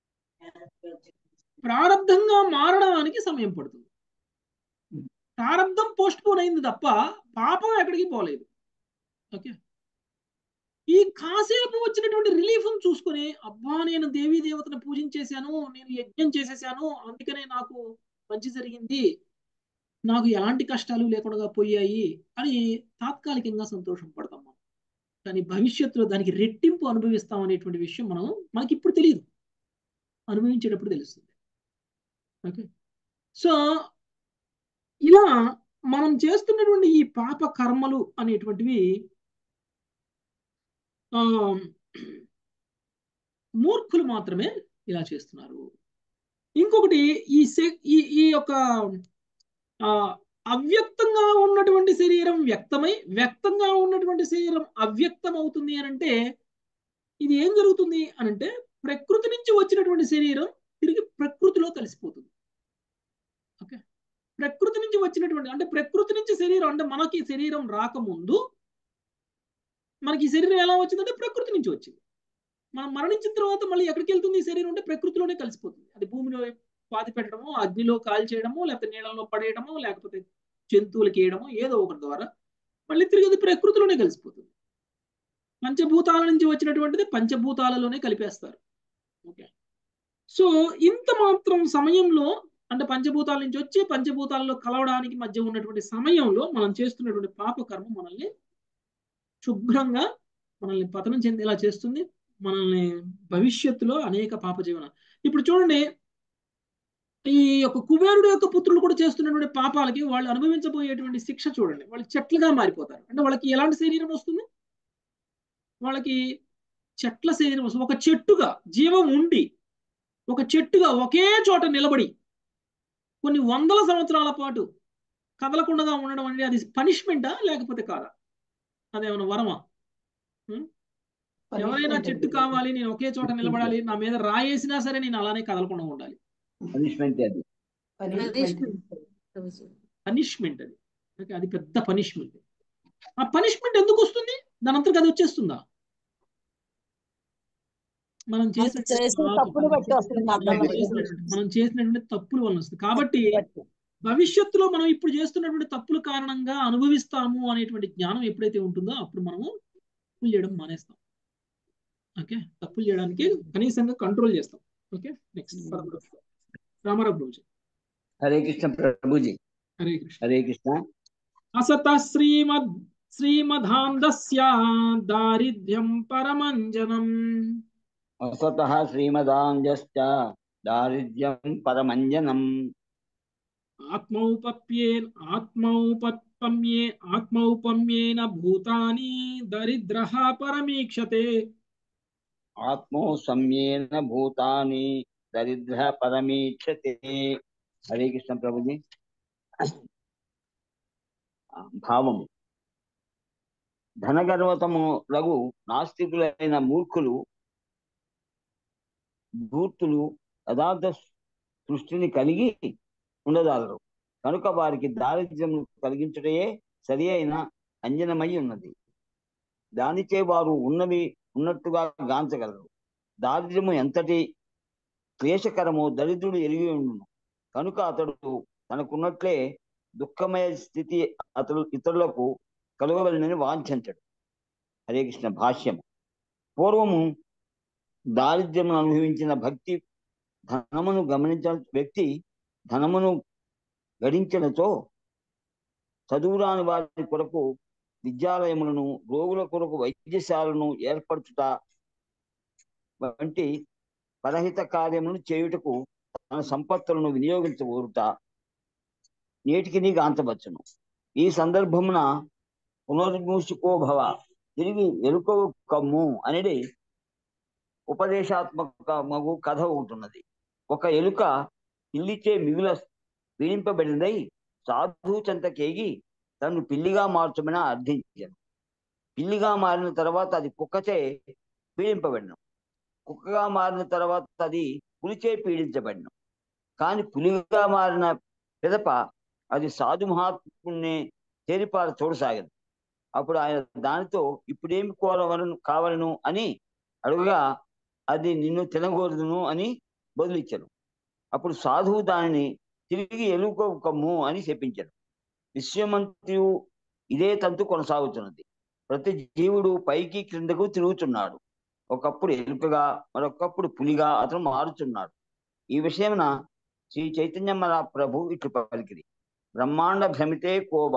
ప్రారంధంగా మారడానికి సమయం పడుతుంది ప్రారంధం పోస్ట్ పోన్ అయింది తప్ప పాపం ఎక్కడికి పోలేదు ఓకే ఈ కాసేపు వచ్చినటువంటి రిలీఫ్ చూసుకొని అబ్బా నేను దేవీ దేవతను పూజించేశాను నేను యజ్ఞం చేసేసాను అందుకనే నాకు మంచి జరిగింది నాకు ఎలాంటి కష్టాలు లేకుండా పోయాయి అని తాత్కాలికంగా సంతోషం పడతాం మనం కానీ భవిష్యత్తులో దానికి రెట్టింపు అనుభవిస్తాం అనేటువంటి విషయం మనం మనకి ఇప్పుడు తెలియదు అనుభవించేటప్పుడు తెలుస్తుంది ఓకే సో ఇలా మనం చేస్తున్నటువంటి ఈ పాప కర్మలు అనేటువంటివి ఆ మూర్ఖులు మాత్రమే ఇలా చేస్తున్నారు ఇంకొకటి ఈ ఈ ఈ యొక్క అవ్యక్తంగా ఉన్నటువంటి శరీరం వ్యక్తమై వ్యక్తంగా ఉన్నటువంటి శరీరం అవ్యక్తం అవుతుంది అని అంటే ఇది ఏం జరుగుతుంది అని అంటే ప్రకృతి నుంచి వచ్చినటువంటి శరీరం తిరిగి ప్రకృతిలో కలిసిపోతుంది ఓకే ప్రకృతి నుంచి వచ్చినటువంటి అంటే ప్రకృతి నుంచి శరీరం అంటే మనకి శరీరం రాకముందు మనకి ఈ శరీరం ఎలా వచ్చిందంటే ప్రకృతి నుంచి వచ్చింది మనం మరణించిన తర్వాత మళ్ళీ ఎక్కడికి వెళ్తుంది ఈ శరీరం అంటే ప్రకృతిలోనే కలిసిపోతుంది అది భూమిలో పాతి పెట్టడము అగ్నిలో కాల్ చేయడము లేకపోతే నీళ్ళలో పడేయడము లేకపోతే జంతువులకి వేయడము ఏదో ఒకటి ద్వారా మళ్ళీ తిరిగి అది ప్రకృతిలోనే కలిసిపోతుంది పంచభూతాల నుంచి వచ్చినటువంటిది పంచభూతాలలోనే కలిపేస్తారు ఓకే సో ఇంత మాత్రం సమయంలో అంటే పంచభూతాల నుంచి వచ్చి పంచభూతాల్లో కలవడానికి మధ్య ఉన్నటువంటి సమయంలో మనం చేస్తున్నటువంటి పాపకర్మ మనల్ని శుభ్రంగా మనల్ని పతనం చెందేలా చేస్తుంది మనల్ని భవిష్యత్తులో అనేక పాప జీవన ఇప్పుడు చూడండి ఈ యొక్క కుబేరుడు యొక్క పుత్రులు కూడా చేస్తున్నటువంటి పాపాలకి వాళ్ళు అనుభవించబోయేటువంటి శిక్ష చూడండి వాళ్ళు చెట్లుగా మారిపోతారు అంటే వాళ్ళకి ఎలాంటి శరీరం వస్తుంది వాళ్ళకి చెట్ల శరీరం వస్తుంది ఒక చెట్టుగా జీవం ఉండి ఒక చెట్టుగా ఒకే చోట నిలబడి కొన్ని వందల సంవత్సరాల పాటు కదలకుండా ఉండడం అనేది అది పనిష్మెంటా లేకపోతే కాదా అదేమన్నా వరమా ఎవరైనా చెట్టు కావాలి నేను ఒకే చోట నిలబడాలి నా మీద రాయేసినా సరే నేను అలానే కదలకుండా ఉండాలి పనిష్మెంట్ అది పనిష్మెంట్ అది ఓకే అది పెద్ద పనిష్మెంట్ ఆ పనిష్మెంట్ ఎందుకు వస్తుంది దాని అంతకు అది వచ్చేస్తుందా మనం మనం చేసినటువంటి తప్పుల వల్ల వస్తుంది కాబట్టి భవిష్యత్తులో మనం ఇప్పుడు చేస్తున్నటువంటి తప్పుల కారణంగా అనుభవిస్తాము అనేటువంటి జ్ఞానం ఎప్పుడైతే ఉంటుందో అప్పుడు మనము తప్పులు చేయడం మానేస్తాం ఓకే తప్పులు చేయడానికి కనీసంగా కంట్రోల్ చేస్తాం ఓకే నెక్స్ట్ రామారావు ప్రభుజీ హరే కృష్ణ ప్రభుజీ హరే కృష్ణ హరే కృష్ణ అసత శ్రీమద్ శ్రీమధాంధస్య దారిద్ర్యం పరమంజనం అసత శ్రీమదాంజశ్చ దారిద్ర్యం పరమంజనం ఆత్మౌపప్యేన్ ఆత్మౌపత్పమ్యే ఆత్మౌపమ్యేన భూతాని దరిద్ర పరమీక్షతే ఆత్మో సమ్యేన భూతాని దరిద్ర పరమీక్షతే హరే కృష్ణ ప్రభుజీ భావము ధనగర్వతము రఘు నాస్తికులైన మూర్ఖులు ధూర్తులు యథార్థ సృష్టిని కలిగి ఉండదాలరు కనుక వారికి దారిద్ర్యం కలిగించుటయే సరి అయిన అంజనమై ఉన్నది దానిచే వారు ఉన్నవి ఉన్నట్టుగా గాంచగలరు దారిద్ర్యము ఎంతటి క్లేశకరమో దరిద్రుడు ఎరిగి ఉండును కనుక అతడు తనకున్నట్లే దుఃఖమయ స్థితి అతడు ఇతరులకు కలగవలనని వాంఛించడు హరే కృష్ణ భాష్యం పూర్వము దారిద్ర్యమును అనుభవించిన భక్తి ధనమును గమనించిన వ్యక్తి ధనమును గడించడంతో చదువురాని వారి కొరకు విద్యాలయములను రోగుల కొరకు వైద్యశాలను ఏర్పరచుట వంటి పరహిత కార్యములను చేయుటకు తన సంపత్తులను వినియోగించకూరుట నేటికి నీకు అంతవచ్చును ఈ సందర్భమున పునర్మూసుకో భవ తిరిగి ఎరుకో కమ్ము అనేది ఉపదేశాత్మక మగు కథ ఉంటున్నది ఒక ఎలుక పిల్లిచే మిగుల పీడింపబడినదై సాధువు చెంతకేగి తను పిల్లిగా మార్చమని అర్థించాను పిల్లిగా మారిన తర్వాత అది కుక్కచే పీడింపబడిన కుక్కగా మారిన తర్వాత అది పులిచే పీడించబడిన కానీ పులిగా మారిన పిదప అది సాధు మహాత్ముని తేరిపార చూడసాగదు అప్పుడు ఆయన దానితో ఇప్పుడేమి కోరవలను కావలను అని అడుగుగా అది నిన్ను తినకూడదును అని బదులిచ్చాను అప్పుడు సాధువు దానిని తిరిగి ఎలుక కమ్ము అని చెప్పించాడు విశ్వమంతియు ఇదే తంతు కొనసాగుతున్నది ప్రతి జీవుడు పైకి క్రిందకు తిరుగుతున్నాడు ఒకప్పుడు ఎలుకగా మరొకప్పుడు పులిగా అతను మారుతున్నాడు ఈ విషయమున శ్రీ చైతన్య మన ప్రభు ఇట్లు పలికిరి బ్రహ్మాండ భ్రమితే కోవ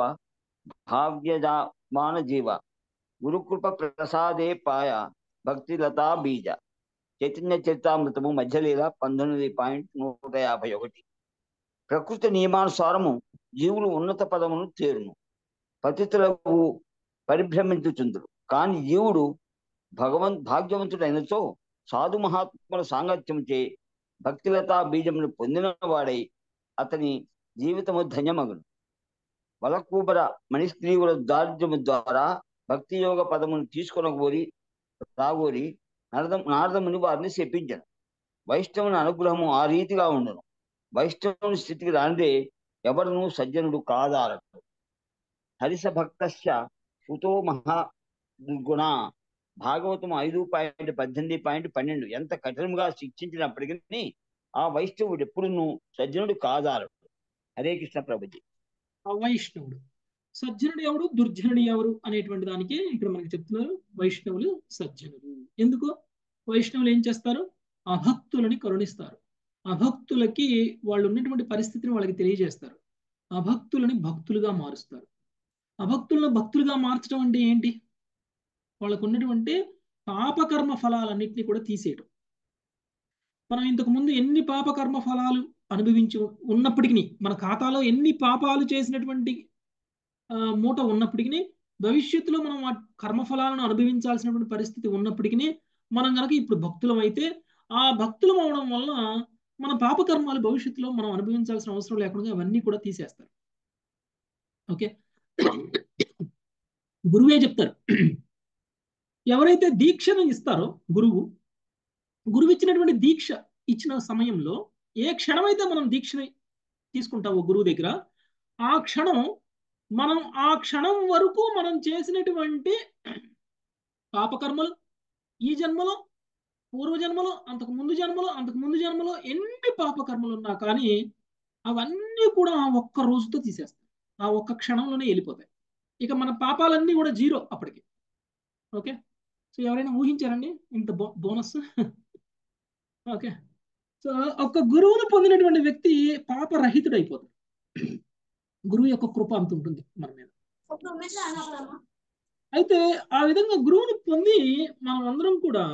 భావ్యజామాన జీవ గురుకృప ప్రసాదే పాయ భక్తిలతా బీజ చైతన్య చరితామృతము మధ్యలీల పంతొమ్మిది పాయింట్ నూట యాభై ఒకటి ప్రకృతి నియమానుసారము జీవులు ఉన్నత పదమును చేరును పతితులకు పరిభ్రమించుచుందురు కాని జీవుడు భగవన్ భాగ్యవంతుడైనచో సాధు మహాత్ముల సాంగత్యముచే భక్తిలతా బీజమును పొందిన వాడై అతని జీవితము ధన్యమగును వలకూబర మణిస్త్రీవుల దారిద్ర్యము ద్వారా భక్తి యోగ పదమును తీసుకొనగోరి రాగోరి నారద నారదముని వారిని శపించను వైష్ణవుని అనుగ్రహము ఆ రీతిగా ఉండను వైష్ణవుని స్థితికి రాందే ఎవరును సజ్జనుడు కాదారడు హరిస భక్తస్య సుతో మహా దుర్గుణ భాగవతం ఐదు పాయింట్ పద్దెనిమిది పాయింట్ పన్నెండు ఎంత కఠినంగా శిక్షించినప్పటికీ ఆ వైష్ణవుడు ఎప్పుడును సజ్జనుడు కాదారడు హరే కృష్ణ ప్రభుజీ అవైష్ణవుడు సజ్జనుడు ఎవరు దుర్జనుడు ఎవరు అనేటువంటి దానికి ఇక్కడ మనకి చెప్తున్నారు వైష్ణవులు సజ్జనులు ఎందుకు వైష్ణవులు ఏం చేస్తారు అభక్తులని కరుణిస్తారు అభక్తులకి వాళ్ళు ఉన్నటువంటి పరిస్థితిని వాళ్ళకి తెలియజేస్తారు అభక్తులని భక్తులుగా మారుస్తారు అభక్తులను భక్తులుగా మార్చడం అంటే ఏంటి వాళ్ళకు ఉన్నటువంటి పాపకర్మ ఫలాలన్నింటినీ కూడా తీసేయడం మనం ఇంతకు ముందు ఎన్ని పాపకర్మ ఫలాలు అనుభవించి ఉన్నప్పటికీ మన ఖాతాలో ఎన్ని పాపాలు చేసినటువంటి మూట ఉన్నప్పటికీ భవిష్యత్తులో మనం ఆ కర్మఫలాలను అనుభవించాల్సినటువంటి పరిస్థితి ఉన్నప్పటికీ మనం కనుక ఇప్పుడు భక్తులం అయితే ఆ భక్తులం అవడం వల్ల మన పాపకర్మాలు భవిష్యత్తులో మనం అనుభవించాల్సిన అవసరం లేకుండా అవన్నీ కూడా తీసేస్తారు ఓకే గురువే చెప్తారు ఎవరైతే దీక్షను ఇస్తారో గురువు గురువు ఇచ్చినటువంటి దీక్ష ఇచ్చిన సమయంలో ఏ క్షణమైతే మనం దీక్షని తీసుకుంటామో గురువు దగ్గర ఆ క్షణం మనం ఆ క్షణం వరకు మనం చేసినటువంటి పాపకర్మలు ఈ జన్మలో పూర్వజన్మలో అంతకు ముందు జన్మలో అంతకు ముందు జన్మలో ఎన్ని పాపకర్మలు ఉన్నా కానీ అవన్నీ కూడా ఆ ఒక్క రోజుతో తీసేస్తాయి ఆ ఒక్క క్షణంలోనే వెళ్ళిపోతాయి ఇక మన పాపాలన్నీ కూడా జీరో అప్పటికి ఓకే సో ఎవరైనా ఊహించారండి ఇంత బో బోనస్ ఓకే సో ఒక గురువును పొందినటువంటి వ్యక్తి పాపరహితుడు అయిపోతాడు గురువు యొక్క కృప అంత ఉంటుంది మన మీద అయితే ఆ విధంగా గురువుని పొంది మనం అందరం కూడా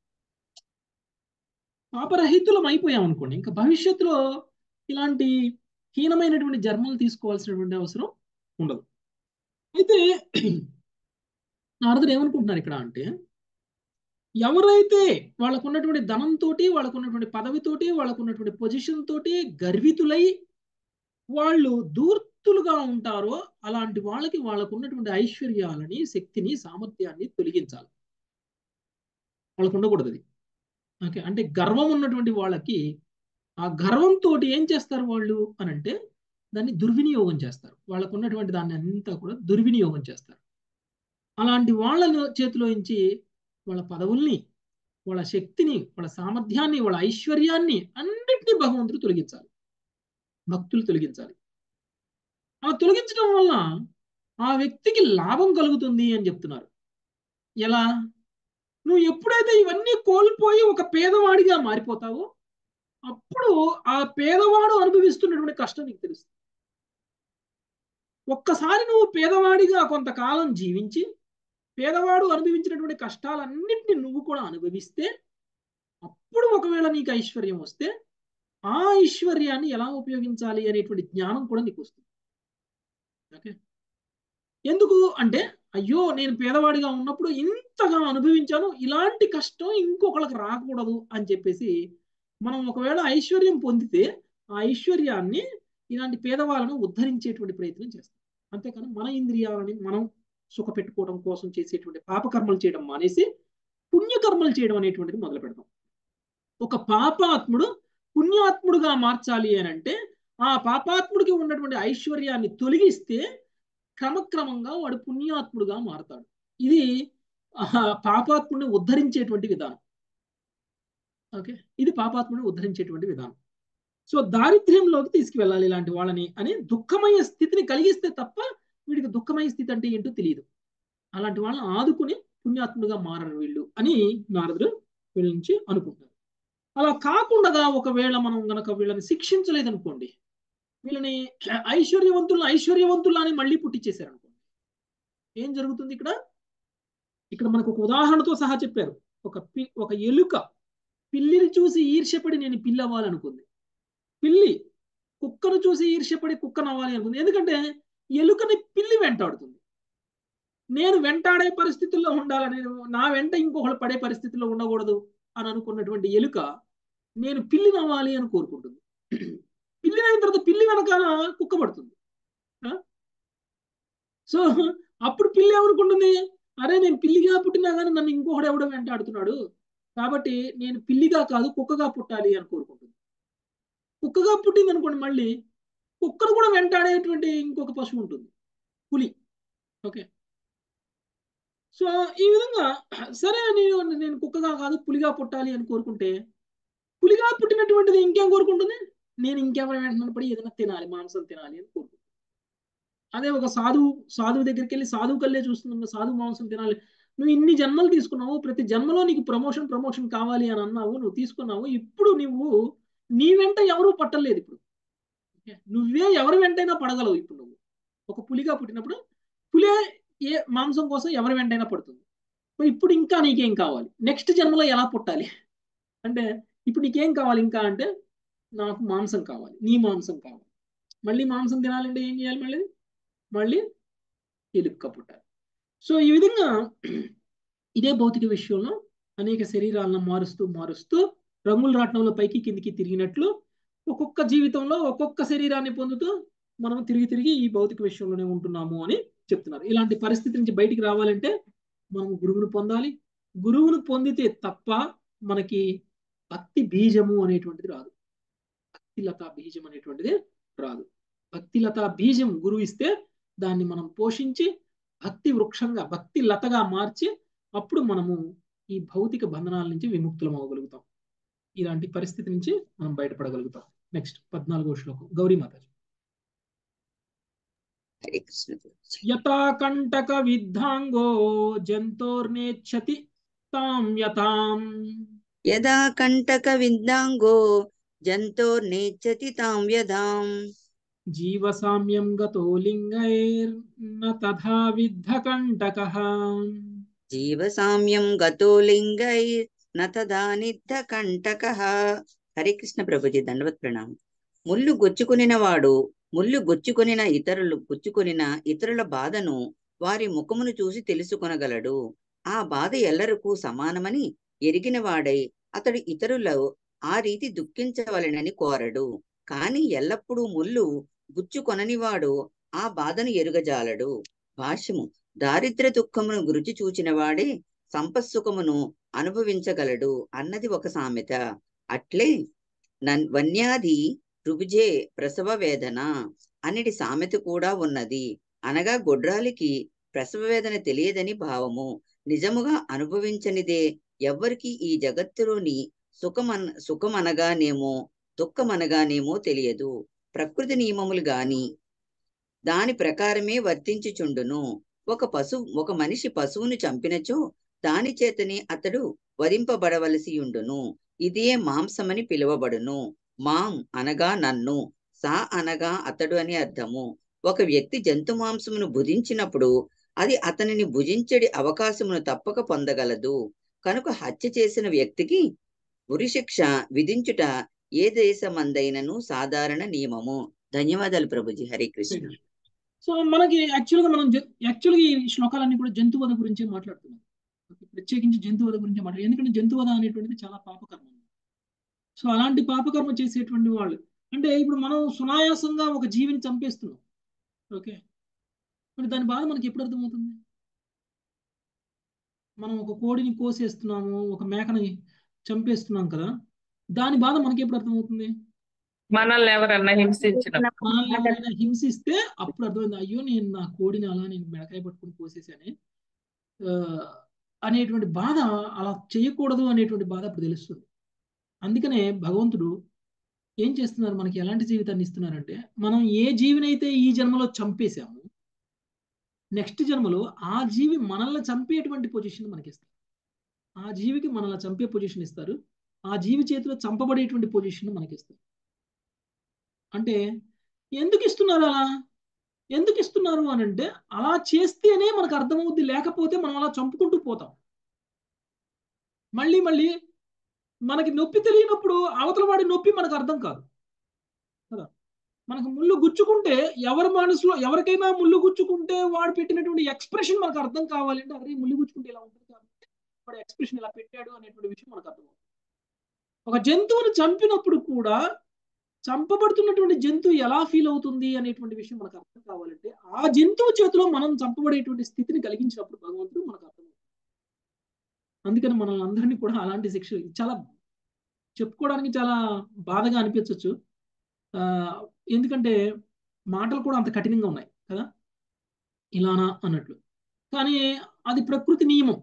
పాపరహితులం అయిపోయాం అనుకోండి ఇంకా భవిష్యత్తులో ఇలాంటి హీనమైనటువంటి జన్మలు తీసుకోవాల్సినటువంటి అవసరం ఉండదు అయితే నారదుడు ఏమనుకుంటున్నారు ఇక్కడ అంటే ఎవరైతే వాళ్ళకు ఉన్నటువంటి ధనంతో వాళ్ళకు ఉన్నటువంటి పదవితోటి వాళ్ళకు ఉన్నటువంటి పొజిషన్ తోటి గర్వితులై వాళ్ళు దూర్తులుగా ఉంటారో అలాంటి వాళ్ళకి వాళ్ళకు ఉన్నటువంటి ఐశ్వర్యాలని శక్తిని సామర్థ్యాన్ని తొలగించాలి వాళ్ళకు ఉండకూడదు అది ఓకే అంటే గర్వం ఉన్నటువంటి వాళ్ళకి ఆ గర్వంతో ఏం చేస్తారు వాళ్ళు అని అంటే దాన్ని దుర్వినియోగం చేస్తారు వాళ్ళకు ఉన్నటువంటి దాన్ని అంతా కూడా దుర్వినియోగం చేస్తారు అలాంటి వాళ్ళ చేతిలో నుంచి వాళ్ళ పదవుల్ని వాళ్ళ శక్తిని వాళ్ళ సామర్థ్యాన్ని వాళ్ళ ఐశ్వర్యాన్ని అన్నింటినీ భగవంతుడు తొలగించాలి భక్తులు తొలగించాలి ఆ తొలగించడం వల్ల ఆ వ్యక్తికి లాభం కలుగుతుంది అని చెప్తున్నారు ఎలా నువ్వు ఎప్పుడైతే ఇవన్నీ కోల్పోయి ఒక పేదవాడిగా మారిపోతావో అప్పుడు ఆ పేదవాడు అనుభవిస్తున్నటువంటి కష్టం నీకు తెలుస్తుంది ఒక్కసారి నువ్వు పేదవాడిగా కొంతకాలం జీవించి పేదవాడు అనుభవించినటువంటి కష్టాలన్నింటినీ నువ్వు కూడా అనుభవిస్తే అప్పుడు ఒకవేళ నీకు ఐశ్వర్యం వస్తే ఆ ఐశ్వర్యాన్ని ఎలా ఉపయోగించాలి అనేటువంటి జ్ఞానం కూడా నీకు వస్తుంది ఓకే ఎందుకు అంటే అయ్యో నేను పేదవాడిగా ఉన్నప్పుడు ఇంతగా అనుభవించాను ఇలాంటి కష్టం ఇంకొకళ్ళకి రాకూడదు అని చెప్పేసి మనం ఒకవేళ ఐశ్వర్యం పొందితే ఆ ఐశ్వర్యాన్ని ఇలాంటి పేదవాళ్ళను ఉద్ధరించేటువంటి ప్రయత్నం చేస్తాం అంతేకాని మన ఇంద్రియాలని మనం సుఖ పెట్టుకోవడం కోసం చేసేటువంటి పాపకర్మలు చేయడం మానేసి పుణ్యకర్మలు చేయడం అనేటువంటిది మొదలు పెడతాం ఒక పాపాత్ముడు పుణ్యాత్ముడుగా మార్చాలి అని అంటే ఆ పాపాత్ముడికి ఉన్నటువంటి ఐశ్వర్యాన్ని తొలగిస్తే క్రమక్రమంగా వాడు పుణ్యాత్ముడుగా మారతాడు ఇది ఆ, పాపాత్ముడిని ఉద్ధరించేటువంటి విధానం ఓకే ఇది పాపాత్ముడిని ఉద్ధరించేటువంటి విధానం సో దారిద్ర్యంలోకి తీసుకువెళ్ళాలి ఇలాంటి వాళ్ళని అని దుఃఖమయ స్థితిని కలిగిస్తే తప్ప వీడికి దుఃఖమయ స్థితి అంటే ఏంటో తెలియదు అలాంటి వాళ్ళని ఆదుకుని పుణ్యాత్ముడుగా మారరు వీళ్ళు అని నారదుడు వీళ్ళ నుంచి అనుకుంటారు అలా కాకుండా ఒకవేళ మనం గనక వీళ్ళని శిక్షించలేదనుకోండి వీళ్ళని ఐశ్వర్యవంతులను ఐశ్వర్యవంతులని మళ్ళీ పుట్టించేశారు అనుకోండి ఏం జరుగుతుంది ఇక్కడ ఇక్కడ మనకు ఒక ఉదాహరణతో సహా చెప్పారు ఒక పి ఒక ఎలుక పిల్లిని చూసి ఈర్ష్యపడి నేను పిల్లి అవ్వాలనుకుంది పిల్లి కుక్కను చూసి ఈర్ష్యపడి కుక్కను అవ్వాలి అనుకుంది ఎందుకంటే ఎలుకని పిల్లి వెంటాడుతుంది నేను వెంటాడే పరిస్థితుల్లో ఉండాలని నా వెంట ఇంకొకళ్ళు పడే పరిస్థితుల్లో ఉండకూడదు అని అనుకున్నటువంటి ఎలుక నేను పిల్లిని అవ్వాలి అని కోరుకుంటుంది పిల్లి అయిన తర్వాత పిల్లి వెనకాల కుక్క పడుతుంది ఆ? సో అప్పుడు పిల్లి ఏమనుకుంటుంది అరే నేను పిల్లిగా పుట్టినా కానీ నన్ను ఇంకొకడు ఎవడో వెంటాడుతున్నాడు కాబట్టి నేను పిల్లిగా కాదు కుక్కగా పుట్టాలి అని కోరుకుంటుంది కుక్కగా పుట్టింది అనుకోండి మళ్ళీ కుక్కను కూడా వెంటాడేటువంటి ఇంకొక పశువు ఉంటుంది పులి ఓకే సో ఈ విధంగా సరే నేను నేను కుక్కగా కాదు పులిగా పుట్టాలి అని కోరుకుంటే పులిగా పుట్టినటువంటిది ఇంకేం కోరుకుంటుంది నేను ఇంకెవరి వెంటనే పడి ఏదైనా తినాలి మాంసం తినాలి అని కోరుకుంటుంది అదే ఒక సాధువు సాధువు దగ్గరికి వెళ్ళి సాధువు కల్లే చూస్తున్నా సాధువు మాంసం తినాలి నువ్వు ఇన్ని జన్మలు తీసుకున్నావు ప్రతి జన్మలో నీకు ప్రమోషన్ ప్రమోషన్ కావాలి అని అన్నావు నువ్వు తీసుకున్నావు ఇప్పుడు నువ్వు నీ వెంట ఎవరు పట్టలేదు ఇప్పుడు ఓకే? నువ్వే ఎవరి వెంటైనా పడగలవు ఇప్పుడు నువ్వు ఒక పులిగా పుట్టినప్పుడు పులే ఏ మాంసం కోసం ఎవరి వెంటైనా పడుతుంది సో ఇప్పుడు ఇంకా నీకేం కావాలి నెక్స్ట్ జన్మలో ఎలా పుట్టాలి అంటే ఇప్పుడు నీకేం కావాలి ఇంకా అంటే నాకు మాంసం కావాలి నీ మాంసం కావాలి మళ్ళీ మాంసం తినాలంటే ఏం చేయాలి మళ్ళీ మళ్ళీ ఎలుక్క పుట్టాలి సో ఈ విధంగా ఇదే భౌతిక విషయంలో అనేక శరీరాలను మారుస్తూ మారుస్తూ రంగుల రాట్నంలో పైకి కిందికి తిరిగినట్లు ఒక్కొక్క జీవితంలో ఒక్కొక్క శరీరాన్ని పొందుతూ మనం తిరిగి తిరిగి ఈ భౌతిక విషయంలోనే ఉంటున్నాము అని చెప్తున్నారు ఇలాంటి పరిస్థితి నుంచి బయటికి రావాలంటే మనం గురువును పొందాలి గురువును పొందితే తప్ప మనకి భక్తి బీజము అనేటువంటిది రాదు భక్తి లతా బీజం అనేటువంటిది రాదు భక్తి లతా బీజం గురువు ఇస్తే దాన్ని మనం పోషించి భక్తి వృక్షంగా భక్తి లతగా మార్చి అప్పుడు మనము ఈ భౌతిక బంధనాల నుంచి విముక్తులం అవ్వగలుగుతాం ఇలాంటి పరిస్థితి నుంచి మనం బయటపడగలుగుతాం నెక్స్ట్ పద్నాలుగో శ్లోకం గౌరీ మాతాజీ హరే కృష్ణ యథా కంటక విద్ధాంగో జంతోర్నేచ్చతి తాం యథాం యదా కంటక విద్దాంగో జంతోర్నేచ్చతి తాం వ్యధాం జీవసామ్యం గతో లింగైర్న తథా విద్ధ కంటకః జీవసామ్యం గతో లింగై నతదా నిద్ధ కంటకః హరే కృష్ణ ప్రభుజీ దండవత్ ప్రణామం ముళ్ళు గొచ్చుకొనిన వాడు ముళ్ళు గొచ్చుకొనిన ఇతరులు గుచ్చుకొనిన ఇతరుల బాధను వారి ముఖమును చూసి తెలుసుకొనగలడు ఆ బాధ ఎల్లరకు సమానమని ఎరిగిన వాడై అతడు ఇతరులు ఆ రీతి దుఃఖించవలెనని కోరడు కాని ఎల్లప్పుడూ ముళ్ళు గుచ్చుకొననివాడు ఆ బాధను ఎరుగజాలడు భాష్యము దారిద్ర్య దుఃఖమును గురుచి చూచిన వాడే సంపత్సుఖమును అనుభవించగలడు అన్నది ఒక సామెత అట్లే నన్ వన్యాది రుబుజే ప్రసవ వేదన అన్నిటి సామెత కూడా ఉన్నది అనగా గొడ్రాలికి ప్రసవ వేదన తెలియదని భావము నిజముగా అనుభవించనిదే ఎవ్వరికి ఈ జగత్తులోని సుఖమన్ సుఖమనగానేమో దుఃఖమనగానేమో తెలియదు ప్రకృతి నియమములు గాని దాని ప్రకారమే వర్తించుచుండును ఒక పశువు ఒక మనిషి పశువును చంపినచో దాని చేతనే అతడు వధింపబడవలసి ఉండును ఇదే మాంసమని పిలువబడును మాం అనగా నన్ను సా అనగా అతడు అని అర్థము ఒక వ్యక్తి జంతు మాంసమును భుజించినప్పుడు అది అతనిని భుజించడి అవకాశమును తప్పక పొందగలదు కనుక హత్య చేసిన వ్యక్తికి ఉరిశిక్ష విధించుట ఏ దేశమందైనను సాధారణ నియమము ధన్యవాదాలు ప్రభుజీ హరే కృష్ణ సో మనకి యాక్చువల్గా మనం యాక్చువల్గా ఈ శ్లోకాలన్నీ కూడా జంతువధ గురించే మాట్లాడుతున్నాం ప్రత్యేకించి జంతువధ గురించి మాట్లాడు ఎందుకంటే జంతువధ అనేటువంటిది చాలా పాపకర్మ సో అలాంటి పాపకర్మ చేసేటువంటి వాళ్ళు అంటే ఇప్పుడు మనం సునాయాసంగా ఒక జీవిని చంపేస్తున్నాం ఓకే మరి దాని బాధ మనకి ఎప్పుడు అర్థమవుతుంది మనం ఒక కోడిని కోసేస్తున్నాము ఒక మేకని చంపేస్తున్నాం కదా దాని బాధ మనకి ఎప్పుడు అర్థమవుతుంది మనల్ని ఎవరన్నా హింసించినప్పుడు మనల్ని ఎవరైనా హింసిస్తే అప్పుడు అర్థమైంది అయ్యో నేను నా కోడిని అలా నేను మెడకాయ పట్టుకుని కోసేసానే ఆ, అనేటువంటి బాధ అలా చేయకూడదు అనేటువంటి బాధ అప్పుడు తెలుస్తుంది అందుకనే భగవంతుడు ఏం చేస్తున్నారు మనకి ఎలాంటి జీవితాన్ని ఇస్తున్నారంటే మనం ఏ జీవినైతే ఈ జన్మలో చంపేశాము నెక్స్ట్ జన్మలో ఆ జీవి మనల్ని చంపేటువంటి పొజిషన్ మనకి ఇస్తారు ఆ జీవికి మనల్ని చంపే పొజిషన్ ఇస్తారు ఆ జీవి చేతిలో చంపబడేటువంటి పొజిషన్ మనకి ఇస్తారు అంటే ఎందుకు ఇస్తున్నారు అలా ఎందుకు ఇస్తున్నారు అని అంటే అలా చేస్తేనే మనకు అర్థమవుద్ది లేకపోతే మనం అలా చంపుకుంటూ పోతాం మళ్ళీ మళ్ళీ మనకి నొప్పి తెలియనప్పుడు అవతల వాడి నొప్పి మనకు అర్థం కాదు కదా మనకు ముళ్ళు గుచ్చుకుంటే ఎవరి మనసులో ఎవరికైనా ముళ్ళు గుచ్చుకుంటే వాడు పెట్టినటువంటి ఎక్స్ప్రెషన్ మనకు అర్థం కావాలంటే అరే ముళ్ళు గుచ్చుకుంటే ఇలా ఉంటుంది కాబట్టి వాడు ఎక్స్ప్రెషన్ ఇలా పెట్టాడు అనేటువంటి విషయం మనకు అర్థమవుతుంది ఒక జంతువుని చంపినప్పుడు కూడా చంపబడుతున్నటువంటి జంతువు ఎలా ఫీల్ అవుతుంది అనేటువంటి విషయం మనకు అర్థం కావాలంటే ఆ జంతువు చేతిలో మనం చంపబడేటువంటి స్థితిని కలిగించినప్పుడు భగవంతుడు మనకు అర్థమవుతుంది అందుకని మనం అందరినీ కూడా అలాంటి శిక్ష చాలా చెప్పుకోవడానికి చాలా బాధగా అనిపించవచ్చు ఆ, ఎందుకంటే మాటలు కూడా అంత కఠినంగా ఉన్నాయి కదా ఇలానా అన్నట్లు కానీ అది ప్రకృతి నియమం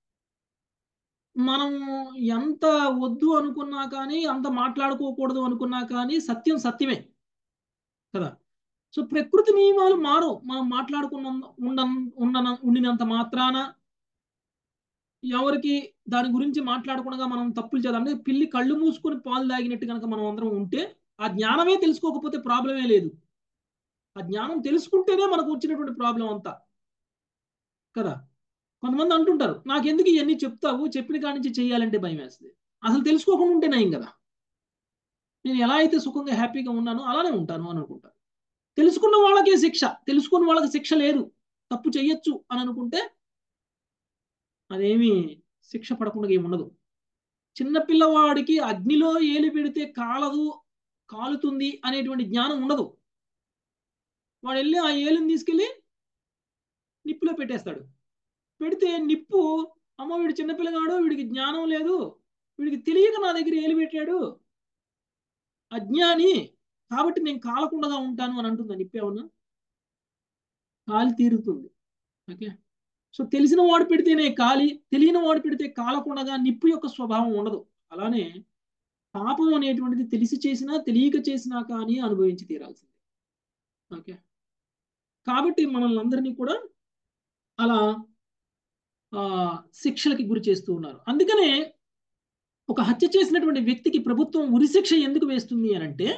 మనం ఎంత వద్దు అనుకున్నా కానీ అంత మాట్లాడుకోకూడదు అనుకున్నా కానీ సత్యం సత్యమే కదా సో ప్రకృతి నియమాలు మారు మనం మాట్లాడుకున్న ఉండ ఉండన ఉండినంత మాత్రాన ఎవరికి దాని గురించి మాట్లాడకుండా మనం తప్పులు చేద్దాం అంటే పిల్లి కళ్ళు మూసుకొని పాలు తాగినట్టు కనుక మనం అందరం ఉంటే ఆ జ్ఞానమే తెలుసుకోకపోతే ప్రాబ్లమే లేదు ఆ జ్ఞానం తెలుసుకుంటేనే మనకు వచ్చినటువంటి ప్రాబ్లం అంతా కదా కొంతమంది అంటుంటారు నాకెందుకు ఇవన్నీ చెప్తావు చెప్పిన కాడి నుంచి చేయాలంటే భయం వేస్తుంది అసలు తెలుసుకోకుండా ఉంటే నయం కదా నేను ఎలా అయితే సుఖంగా హ్యాపీగా ఉన్నానో అలానే ఉంటాను అని అనుకుంటాను తెలుసుకున్న వాళ్ళకే శిక్ష తెలుసుకున్న వాళ్ళకి శిక్ష లేదు తప్పు చెయ్యొచ్చు అని అనుకుంటే అదేమి శిక్ష పడకుండా ఏమి ఉండదు చిన్న పిల్లవాడికి అగ్నిలో ఏలి పెడితే కాలదు కాలుతుంది అనేటువంటి జ్ఞానం ఉండదు వాడు వెళ్ళి ఆ ఏలుని తీసుకెళ్ళి నిప్పులో పెట్టేస్తాడు పెడితే నిప్పు అమ్మ వీడు చిన్నపిల్లగాడు వీడికి జ్ఞానం లేదు వీడికి తెలియక నా దగ్గర ఏలు పెట్టాడు అజ్ఞాని కాబట్టి నేను కాలకుండా ఉంటాను అని అంటుందా నిప్పేమన్నా కాలి తీరుతుంది ఓకే సో తెలిసిన వాడు పెడితేనే కాలి తెలియని వాడు పెడితే కాలకుండా నిప్పు యొక్క స్వభావం ఉండదు అలానే పాపం అనేటువంటిది తెలిసి చేసినా తెలియక చేసినా కానీ అనుభవించి తీరాల్సిందే ఓకే కాబట్టి మనల్ని అందరినీ కూడా అలా ఆ శిక్షలకి గురి చేస్తూ ఉన్నారు అందుకనే ఒక హత్య చేసినటువంటి వ్యక్తికి ప్రభుత్వం ఉరిశిక్ష ఎందుకు వేస్తుంది అని అంటే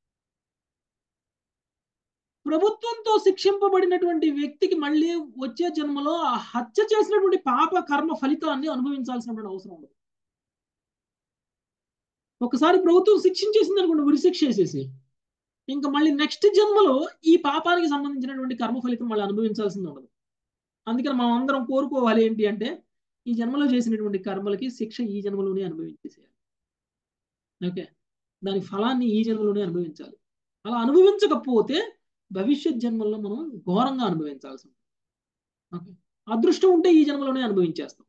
ప్రభుత్వంతో శిక్షింపబడినటువంటి వ్యక్తికి మళ్ళీ వచ్చే జన్మలో ఆ హత్య చేసినటువంటి పాప కర్మ ఫలితాన్ని అనుభవించాల్సినటువంటి అవసరం ఉండదు ఒకసారి ప్రభుత్వం శిక్షించేసింది అనుకోండి ఉరిశిక్ష వేసేసి ఇంకా మళ్ళీ నెక్స్ట్ జన్మలో ఈ పాపానికి సంబంధించినటువంటి కర్మ ఫలితం మళ్ళీ అనుభవించాల్సింది ఉండదు అందుకని మనం అందరం కోరుకోవాలి ఏంటి అంటే ఈ జన్మలో చేసినటువంటి కర్మలకి శిక్ష ఈ జన్మలోనే అనుభవించేసేయాలి ఓకే దాని ఫలాన్ని ఈ జన్మలోనే అనుభవించాలి అలా అనుభవించకపోతే భవిష్యత్ జన్మల్లో మనం ఘోరంగా అనుభవించాల్సి ఉంటుంది ఓకే అదృష్టం ఉంటే ఈ జన్మలోనే అనుభవించేస్తాం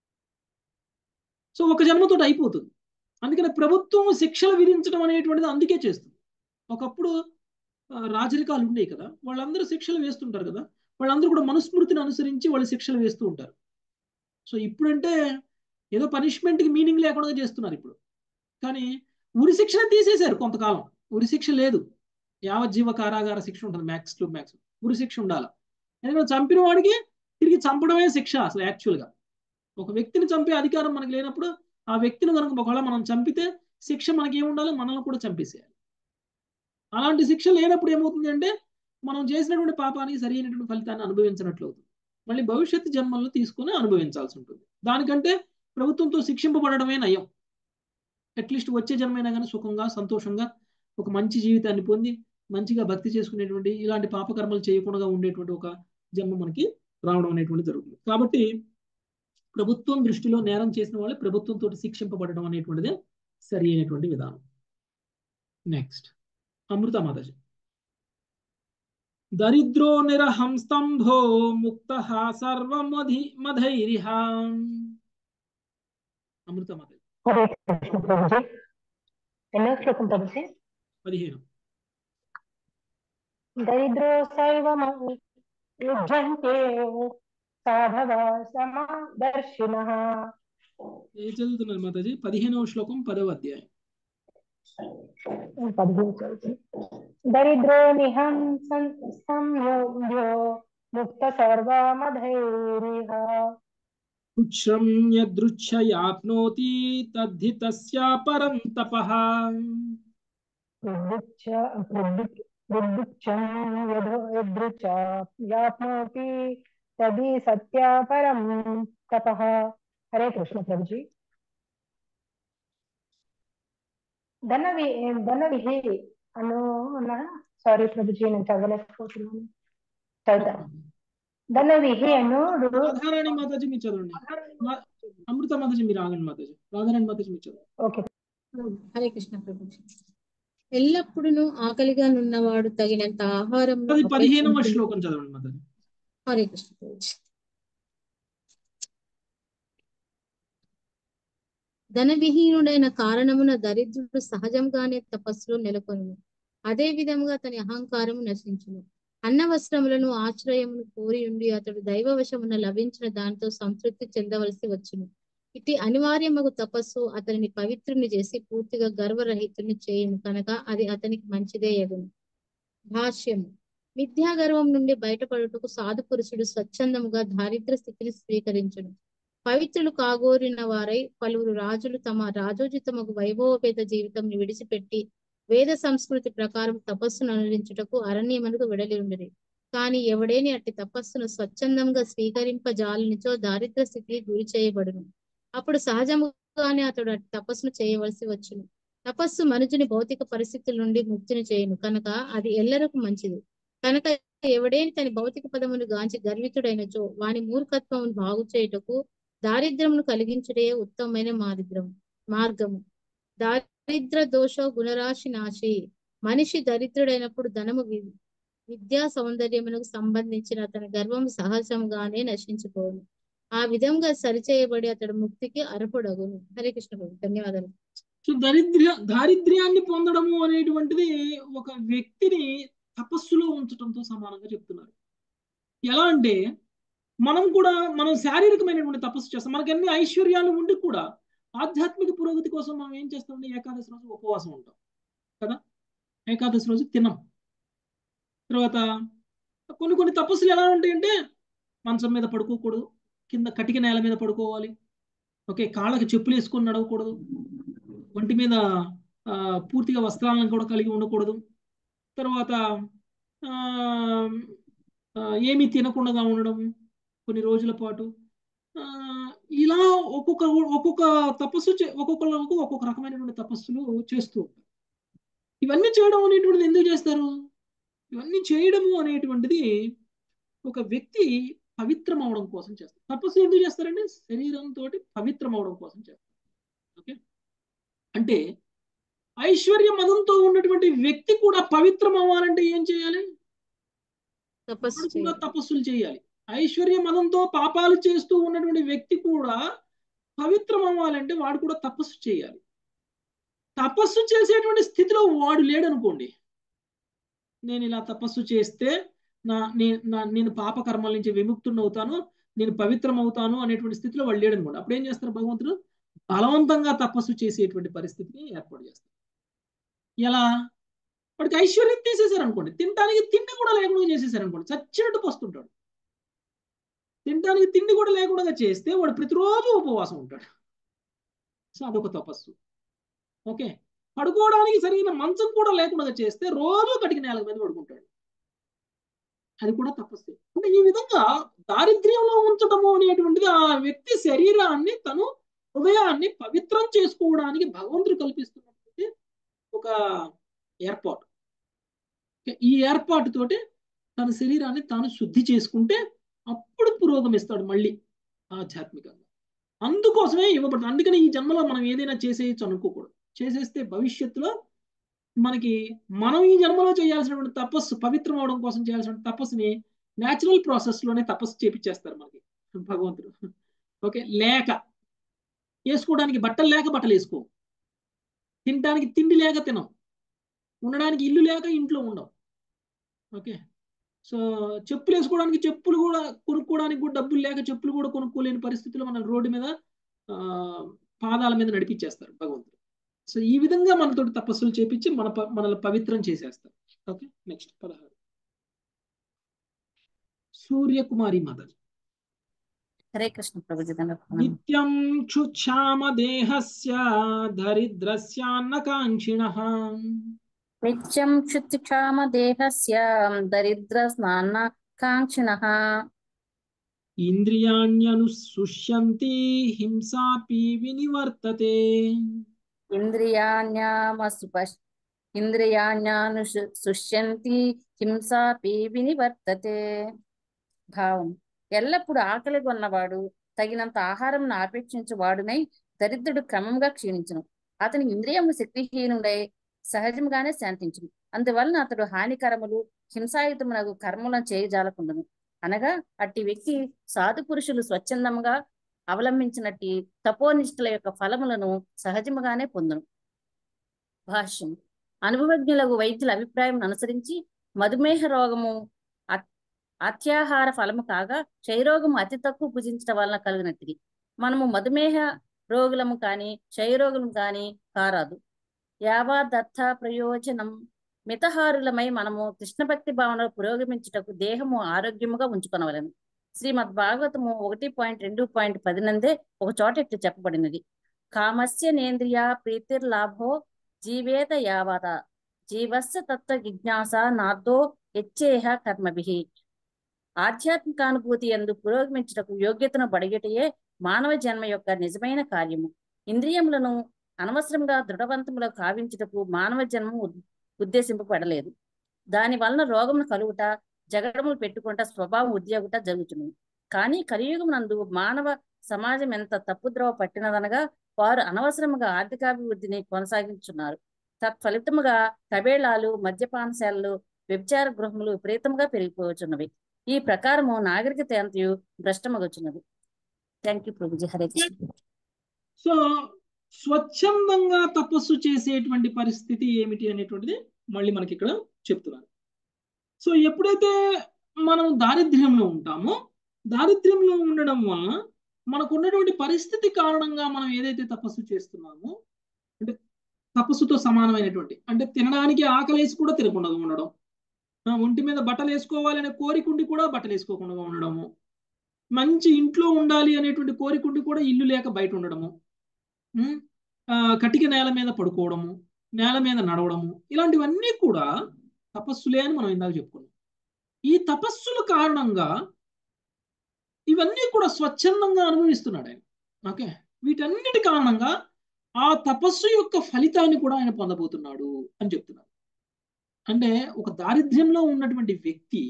సో ఒక జన్మతో అయిపోతుంది అందుకని ప్రభుత్వం శిక్షలు విధించడం అనేటువంటిది అందుకే చేస్తుంది ఒకప్పుడు రాజరికాలు ఉండేవి కదా వాళ్ళందరూ శిక్షలు వేస్తుంటారు కదా వాళ్ళందరూ కూడా మనుస్మృతిని అనుసరించి వాళ్ళు శిక్షలు వేస్తూ ఉంటారు సో ఇప్పుడంటే ఏదో పనిష్మెంట్కి మీనింగ్ లేకుండా చేస్తున్నారు ఇప్పుడు కానీ ఉరి శిక్షణ తీసేశారు కొంతకాలం ఉరి శిక్ష లేదు యావజ్జీవ కారాగార శిక్ష ఉంటుంది మ్యాక్స్ టు మ్యాక్స్ ఉరి శిక్ష ఉండాలి ఎందుకంటే చంపిన వాడికి తిరిగి చంపడమే శిక్ష అసలు యాక్చువల్గా ఒక వ్యక్తిని చంపే అధికారం మనకు లేనప్పుడు ఆ వ్యక్తిని కనుక ఒకవేళ మనం చంపితే శిక్ష మనకి ఏముండాలి మనల్ని కూడా చంపేసేయాలి అలాంటి శిక్ష లేనప్పుడు ఏమవుతుంది అంటే మనం చేసినటువంటి పాపానికి సరైనటువంటి ఫలితాన్ని అనుభవించినట్లు అవుతుంది మళ్ళీ భవిష్యత్తు జన్మల్లో తీసుకుని అనుభవించాల్సి ఉంటుంది దానికంటే ప్రభుత్వంతో శిక్షింపబడమే నయం అట్లీస్ట్ వచ్చే జన్మైనా కానీ సుఖంగా సంతోషంగా ఒక మంచి జీవితాన్ని పొంది మంచిగా భక్తి చేసుకునేటువంటి ఇలాంటి పాపకర్మలు చేయకుండా ఉండేటువంటి ఒక జన్మ మనకి రావడం అనేటువంటి జరుగుతుంది కాబట్టి ప్రభుత్వం దృష్టిలో నేరం చేసిన వాళ్ళు ప్రభుత్వంతో శిక్షింపబడడం అనేటువంటిదే సరి అయినటువంటి విధానం నెక్స్ట్ అమృత మాతాజీ దరిద్రో నిరహంస్తంభో ముక్త సర్వమధి మధైరిహ అమృత మాతాజీ హరే కృష్ణ ప్రభుజీ ఎన్నో శ్లోకం ప్రభుజీ పదిహేను దరిద్రో సైవమమి యుద్ధంతే సాధవ సమదర్శిన ఏ చదువుతున్నారు మాతాజీ పదిహేనవ శ్లోకం పదవ అధ్యాయం పదిహేను చదువుతుంది దరిద్రో నిహం సం- సంయోగ్యో ముక్త సర్వమధైర్య పుచ్ఛ్రం యదృచ్ఛయాప్నోతి తద్ధి తస్య పరం తపః ప్రవృచ్చ ప్రవృ- ప్రవృచ్చం యదో యదృచ యాప్నోతి తది సత్య పరం తపః హరే కృష్ణ ప్రభుజీ ధన వి ధన విహి అను సారీ ప్రభుజీ నేను చదవలేకపోతున్నాను చదువుతా ధన విహి అను రాధారాణి మాతాజీ మీరు చదవండి మా- అమృత మాతాజీ మీరు ఆగండి మాతాజీ రాధారాణి మాతాజీ మీరు చదవండి ఓకే హరే కృష్ణ ప్రభుజీ ఎల్లప్పుడూ ఆకలిగా నున్నవాడు తగినంత ఆహారం అది పదిహేనవ శ్లోకం చదవండి మాతాజీ హరే కృష్ణ ప్రభుజీ ధనవిహీనుడైన కారణమున దరిద్రుడు సహజంగానే తపస్సులో నెలకొను అదే విధముగా అతని అహంకారము నశించును అన్న వస్త్రములను ఆశ్రయమును కోరి ఉండి అతడు దైవవశమున లభించిన దానితో సంతృప్తి చెందవలసి వచ్చును ఇట్టి అనివార్యమగు తపస్సు అతనిని పవిత్రుని చేసి పూర్తిగా గర్వరహితుని చేయును కనుక అది అతనికి మంచిదే యగును భాష్యము మిథ్యా గర్వం నుండి బయటపడుటకు సాధు పురుషుడు స్వచ్ఛందముగా దారిద్ర స్థితిని స్వీకరించును పవిత్రులు కాగోరిన వారై పలువురు రాజులు తమ రాజోచితమగు వైభవపేత జీవితం విడిచిపెట్టి వేద సంస్కృతి ప్రకారం తపస్సును అనుసరించుటకు అరణ్యమునకు వెడలి ఉండిరి కాని ఎవడేని అట్టి తపస్సును స్వచ్ఛందంగా స్వీకరింపజాలనిచో దారిద్ర స్థితికి గురి చేయబడును అప్పుడు సహజముగానే అతడు అట్టి తపస్సును చేయవలసి వచ్చును తపస్సు మనుజుని భౌతిక పరిస్థితుల నుండి ముక్తిని చేయును కనుక అది ఎల్లరకు మంచిది కనుక ఎవడేని తన భౌతిక పదమును గాంచి గర్వితుడైనచో వాని మూర్ఖత్వమును బాగు చేయుటకు దారిద్ర్యమును కలిగించుటే ఉత్తమమైన మారిద్రం మార్గము దారిద్ర దోష గుణరాశి నాశి మనిషి దరిద్రుడైనప్పుడు ధనము వి- విద్యా సౌందర్యమునకు సంబంధించిన అతని గర్వం సహజంగానే నశించుకోను ఆ విధంగా సరిచేయబడి అతడు ముక్తికి అర్హుడగును హరే కృష్ణ ప్రభు ధన్యవాదాలు సో దరిద్ర్య దారిద్ర్యాన్ని పొందడము అనేటువంటిది ఒక వ్యక్తిని తపస్సులో ఉంచడంతో సమానంగా చెప్తున్నారు ఎలా అంటే మనం కూడా మనం శారీరకమైనటువంటి తపస్సు చేస్తాం మనకి అన్ని ఐశ్వర్యాలు ఉండి కూడా ఆధ్యాత్మిక పురోగతి కోసం మనం ఏం చేస్తామంటే ఏకాదశి రోజు ఉపవాసం ఉంటాం కదా ఏకాదశి రోజు తినం తర్వాత కొన్ని కొన్ని తపస్సులు ఎలా ఉంటాయంటే మంచం మీద పడుకోకూడదు కింద కటిక నేల మీద పడుకోవాలి ఓకే కాళ్ళకి చెప్పులు వేసుకొని నడవకూడదు ఒంటి మీద ఆ, పూర్తిగా వస్త్రాలను కూడా కలిగి ఉండకూడదు తర్వాత ఆ, ఆ, ఏమీ తినకుండా ఉండడం కొన్ని రోజుల పాటు ఆ, ఇలా ఒక్కొక్క ఒక్కొక్క తపస్సు చే- ఒక్కొక్కరికి ఒక్కొక్క రకమైనటువంటి తపస్సులు చేస్తూ ఉంటారు ఇవన్నీ చేయడం అనేటువంటిది ఎందుకు చేస్తారు ఇవన్నీ చేయడము అనేటువంటిది ఒక వ్యక్తి పవిత్రం అవడం కోసం చేస్తారు తపస్సు ఎందుకు చేస్తారంటే శరీరంతో పవిత్రం అవడం కోసం చేస్తారు ఓకే అంటే ఐశ్వర్య మదంతో ఉన్నటువంటి వ్యక్తి కూడా పవిత్రం అవ్వాలంటే ఏం చేయాలి తపస్సు వాడు కూడా చేయాలి తపస్సులు చేయాలి ఐశ్వర్య మదంతో పాపాలు చేస్తూ ఉన్నటువంటి వ్యక్తి కూడా పవిత్రం అవ్వాలంటే వాడు కూడా తపస్సు చేయాలి తపస్సు చేసేటువంటి స్థితిలో వాడు లేడనుకోండి నేను ఇలా తపస్సు చేస్తే నా నే- నా నేను పాపకర్మల నుంచి విముక్తుని అవుతాను నేను పవిత్రం అవుతాను అనేటువంటి స్థితిలో వాళ్ళు లేడనుకోండి అప్పుడు ఏం చేస్తారు భగవంతుడు బలవంతంగా తపస్సు చేసేటువంటి పరిస్థితిని ఏర్పాటు చేస్తారు ఎలా వాడికి ఐశ్వర్యం తీసేశారు అనుకోండి తినడానికి తిండి కూడా లేకుండా చేసేసారు అనుకోండి చచ్చినట్టు పోస్తుంటాడు తినడానికి తిండి కూడా లేకుండా చేస్తే వాడు ప్రతిరోజు ఉపవాసం ఉంటాడు సో అదొక తపస్సు ఓకే పడుకోవడానికి సరైన మంచం కూడా లేకుండా చేస్తే రోజు కటికి నేల మీద పడుకుంటాడు అది కూడా తపస్సే అంటే ఈ విధంగా దారిద్ర్యంలో ఉంచడము అనేటువంటిది ఆ వ్యక్తి శరీరాన్ని తను హృదయాన్ని పవిత్రం చేసుకోవడానికి భగవంతుడు కల్పిస్తున్నటువంటి ఒక ఏర్పాటు ఈ ఏర్పాటుతోటి తన శరీరాన్ని తాను శుద్ధి చేసుకుంటే అప్పుడు పురోగమిస్తాడు మళ్ళీ ఆధ్యాత్మికంగా అందుకోసమే ఇవ్వబడుతుంది అందుకని ఈ జన్మలో మనం ఏదైనా చేసేయచ్చు అనుకోకూడదు చేసేస్తే భవిష్యత్తులో మనకి మనం ఈ జన్మలో చేయాల్సినటువంటి తపస్సు పవిత్రం అవడం కోసం చేయాల్సిన తపస్సుని న్యాచురల్ ప్రాసెస్ లోనే తపస్సు చేపించేస్తారు మనకి భగవంతుడు ఓకే లేక వేసుకోవడానికి బట్టలు లేక బట్టలు వేసుకో తినడానికి తిండి లేక తినం ఉండడానికి ఇల్లు లేక ఇంట్లో ఉండవు ఓకే సో చెప్పులు వేసుకోవడానికి చెప్పులు కూడా కొనుక్కోవడానికి కూడా డబ్బులు లేక చెప్పులు కూడా కొనుక్కోలేని పరిస్థితిలో మన రోడ్డు మీద ఆ, పాదాల మీద నడిపించేస్తారు భగవంతుడు సో ఈ విధంగా మనతోటి తపస్సులు చేపించి మన ప- మనల్ని పవిత్రం చేసేస్తారు ఓకే నెక్స్ట్ పదహారు సూర్యకుమారి మదర్ హరే కృష్ణ ప్రభుజీ దండవత్ప్రణామం. నిత్యం క్షుచ్ఛామ దేహస్య దరిద్రస్యాన్నకాంక్షిణః నిత్యం క్షుతిక్షామ దేహస్య దరిద్ర స్నాన కాంక్షిణః ఇంద్రియాణ్యనుశుష్యంతి హింసాపి వినివర్తతే ఇంద్రియాణ్యామసుప ఇంద్రియాణ్యాను సుష్యంతి హింసాపి వినివర్తతే భావం ఎల్లప్పుడూ ఆకలి కొన్నవాడు తగినంత ఆహారం ఆపేక్షించువాడునై దరిద్రుడు క్రమంగా క్షీణించును అతని ఇంద్రియము శక్తిహీనుడై సహజంగానే శాంతించును అందువలన అతడు హానికరములు హింసాయుతమునకు కర్మలను చేయజాలకుండును అనగా అట్టి వ్యక్తి సాధు పురుషులు స్వచ్ఛందంగా అవలంబించినట్టి తపోనిష్ఠుల యొక్క ఫలములను సహజముగానే పొందును భాష్యం అనుభవజ్ఞులకు వైద్యుల అభిప్రాయం అనుసరించి మధుమేహ రోగము అత్- అత్యాహార ఫలము కాగా క్షయరోగము అతి తక్కువ భుజించడం వలన కలిగినట్టిది మనము మధుమేహ రోగులము కానీ క్షయరోగులము కానీ కారాదు యావాదర్థ ప్రయోజనం మితహారులమై మనము కృష్ణ భక్తి భావనలో పురోగమించుటకు దేహము ఆరోగ్యముగా ఉంచుకొనవలెను శ్రీమద్ భాగవతము ఒకటి పాయింట్ రెండు పాయింట్ పది నందే ఒక చోట ఇట్లు చెప్పబడినది కామస్య నేంద్రియ ప్రీతిర్లాభో జీవేత యావత జీవస్య తత్వ జిజ్ఞాస నాతో ఎచ్చేహ కర్మభిః ఆధ్యాత్మిక అనుభూతి ఎందు పురోగమించుటకు యోగ్యతను బడిగటయే మానవ జన్మ యొక్క నిజమైన కార్యము ఇంద్రియములను అనవసరంగా దృఢవంతములకు కావించుటకు మానవ జన్మ ఉద్- ఉద్దేశింపబడలేదు దాని వలన రోగమును కలుగుట జగడములు పెట్టుకుంట స్వభావం ఉద్యోగుట జరుగుతుంది కానీ కలియుగం నందు మానవ సమాజం ఎంత తప్పుద్రోవ పట్టినదనగా వారు అనవసరముగా ఆర్థికాభివృద్ధిని కొనసాగించున్నారు తత్ఫలితముగా కబేళాలు మద్యపానశాలలు వ్యభిచార గృహములు విపరీతంగా పెరిగిపోవచ్చున్నవి ఈ ప్రకారము నాగరికత ఎంతయు భ్రష్టమగుచున్నది థ్యాంక్ యూ ప్రభుజీ హరే కృష్ణ సో స్వచ్ఛందంగా తపస్సు చేసేటువంటి పరిస్థితి ఏమిటి అనేటువంటిది మళ్ళీ మనకి ఇక్కడ చెప్తున్నారు సో ఎప్పుడైతే మనం దారిద్ర్యంలో ఉంటామో దారిద్ర్యంలో ఉండడం వలన మనకు ఉన్నటువంటి పరిస్థితి కారణంగా మనం ఏదైతే తపస్సు చేస్తున్నామో అంటే తపస్సుతో సమానమైనటువంటి అంటే తినడానికి ఆకలేసి కూడా తినకుండా ఉండడం ఆ, ఒంటి మీద బట్టలు వేసుకోవాలనే కోరికుండి కూడా బట్టలు వేసుకోకుండా ఉండడము మంచి ఇంట్లో ఉండాలి అనేటువంటి కోరికుండి కూడా ఇల్లు లేక బయట ఉండడము ఉమ్, ఆ, కటిక నేల మీద పడుకోవడము నేల మీద నడవడము ఇలాంటివన్నీ కూడా తపస్సులే అని మనం ఇందాక చెప్పుకున్నాం ఈ తపస్సుల కారణంగా ఇవన్నీ కూడా స్వచ్ఛందంగా అనుభవిస్తున్నాడు ఆయన ఓకే వీటన్నిటి కారణంగా ఆ తపస్సు యొక్క ఫలితాన్ని కూడా ఆయన పొందబోతున్నాడు అని చెప్తున్నారు అంటే ఒక దారిద్ర్యంలో ఉన్నటువంటి వ్యక్తి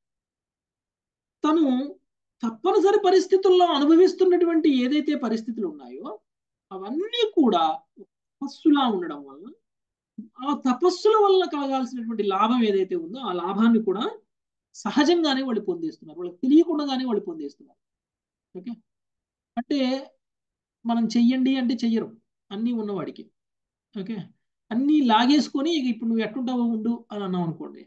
తను తప్పనిసరి పరిస్థితుల్లో అనుభవిస్తున్నటువంటి ఏదైతే పరిస్థితులు ఉన్నాయో అవన్నీ కూడా తపస్సులా ఉండడం వల్ల ఆ తపస్సుల వల్ల కలగాల్సినటువంటి లాభం ఏదైతే ఉందో ఆ లాభాన్ని కూడా సహజంగానే వాళ్ళు పొందేస్తున్నారు వాళ్ళకి తెలియకుండానే వాళ్ళు పొందేస్తున్నారు ఓకే అంటే మనం చెయ్యండి అంటే చెయ్యరు అన్నీ ఉన్నవాడికి ఓకే అన్నీ లాగేసుకొని ఇక ఇప్పుడు నువ్వు ఎట్టుంటావో ఉండు అని అన్నావు అనుకోండి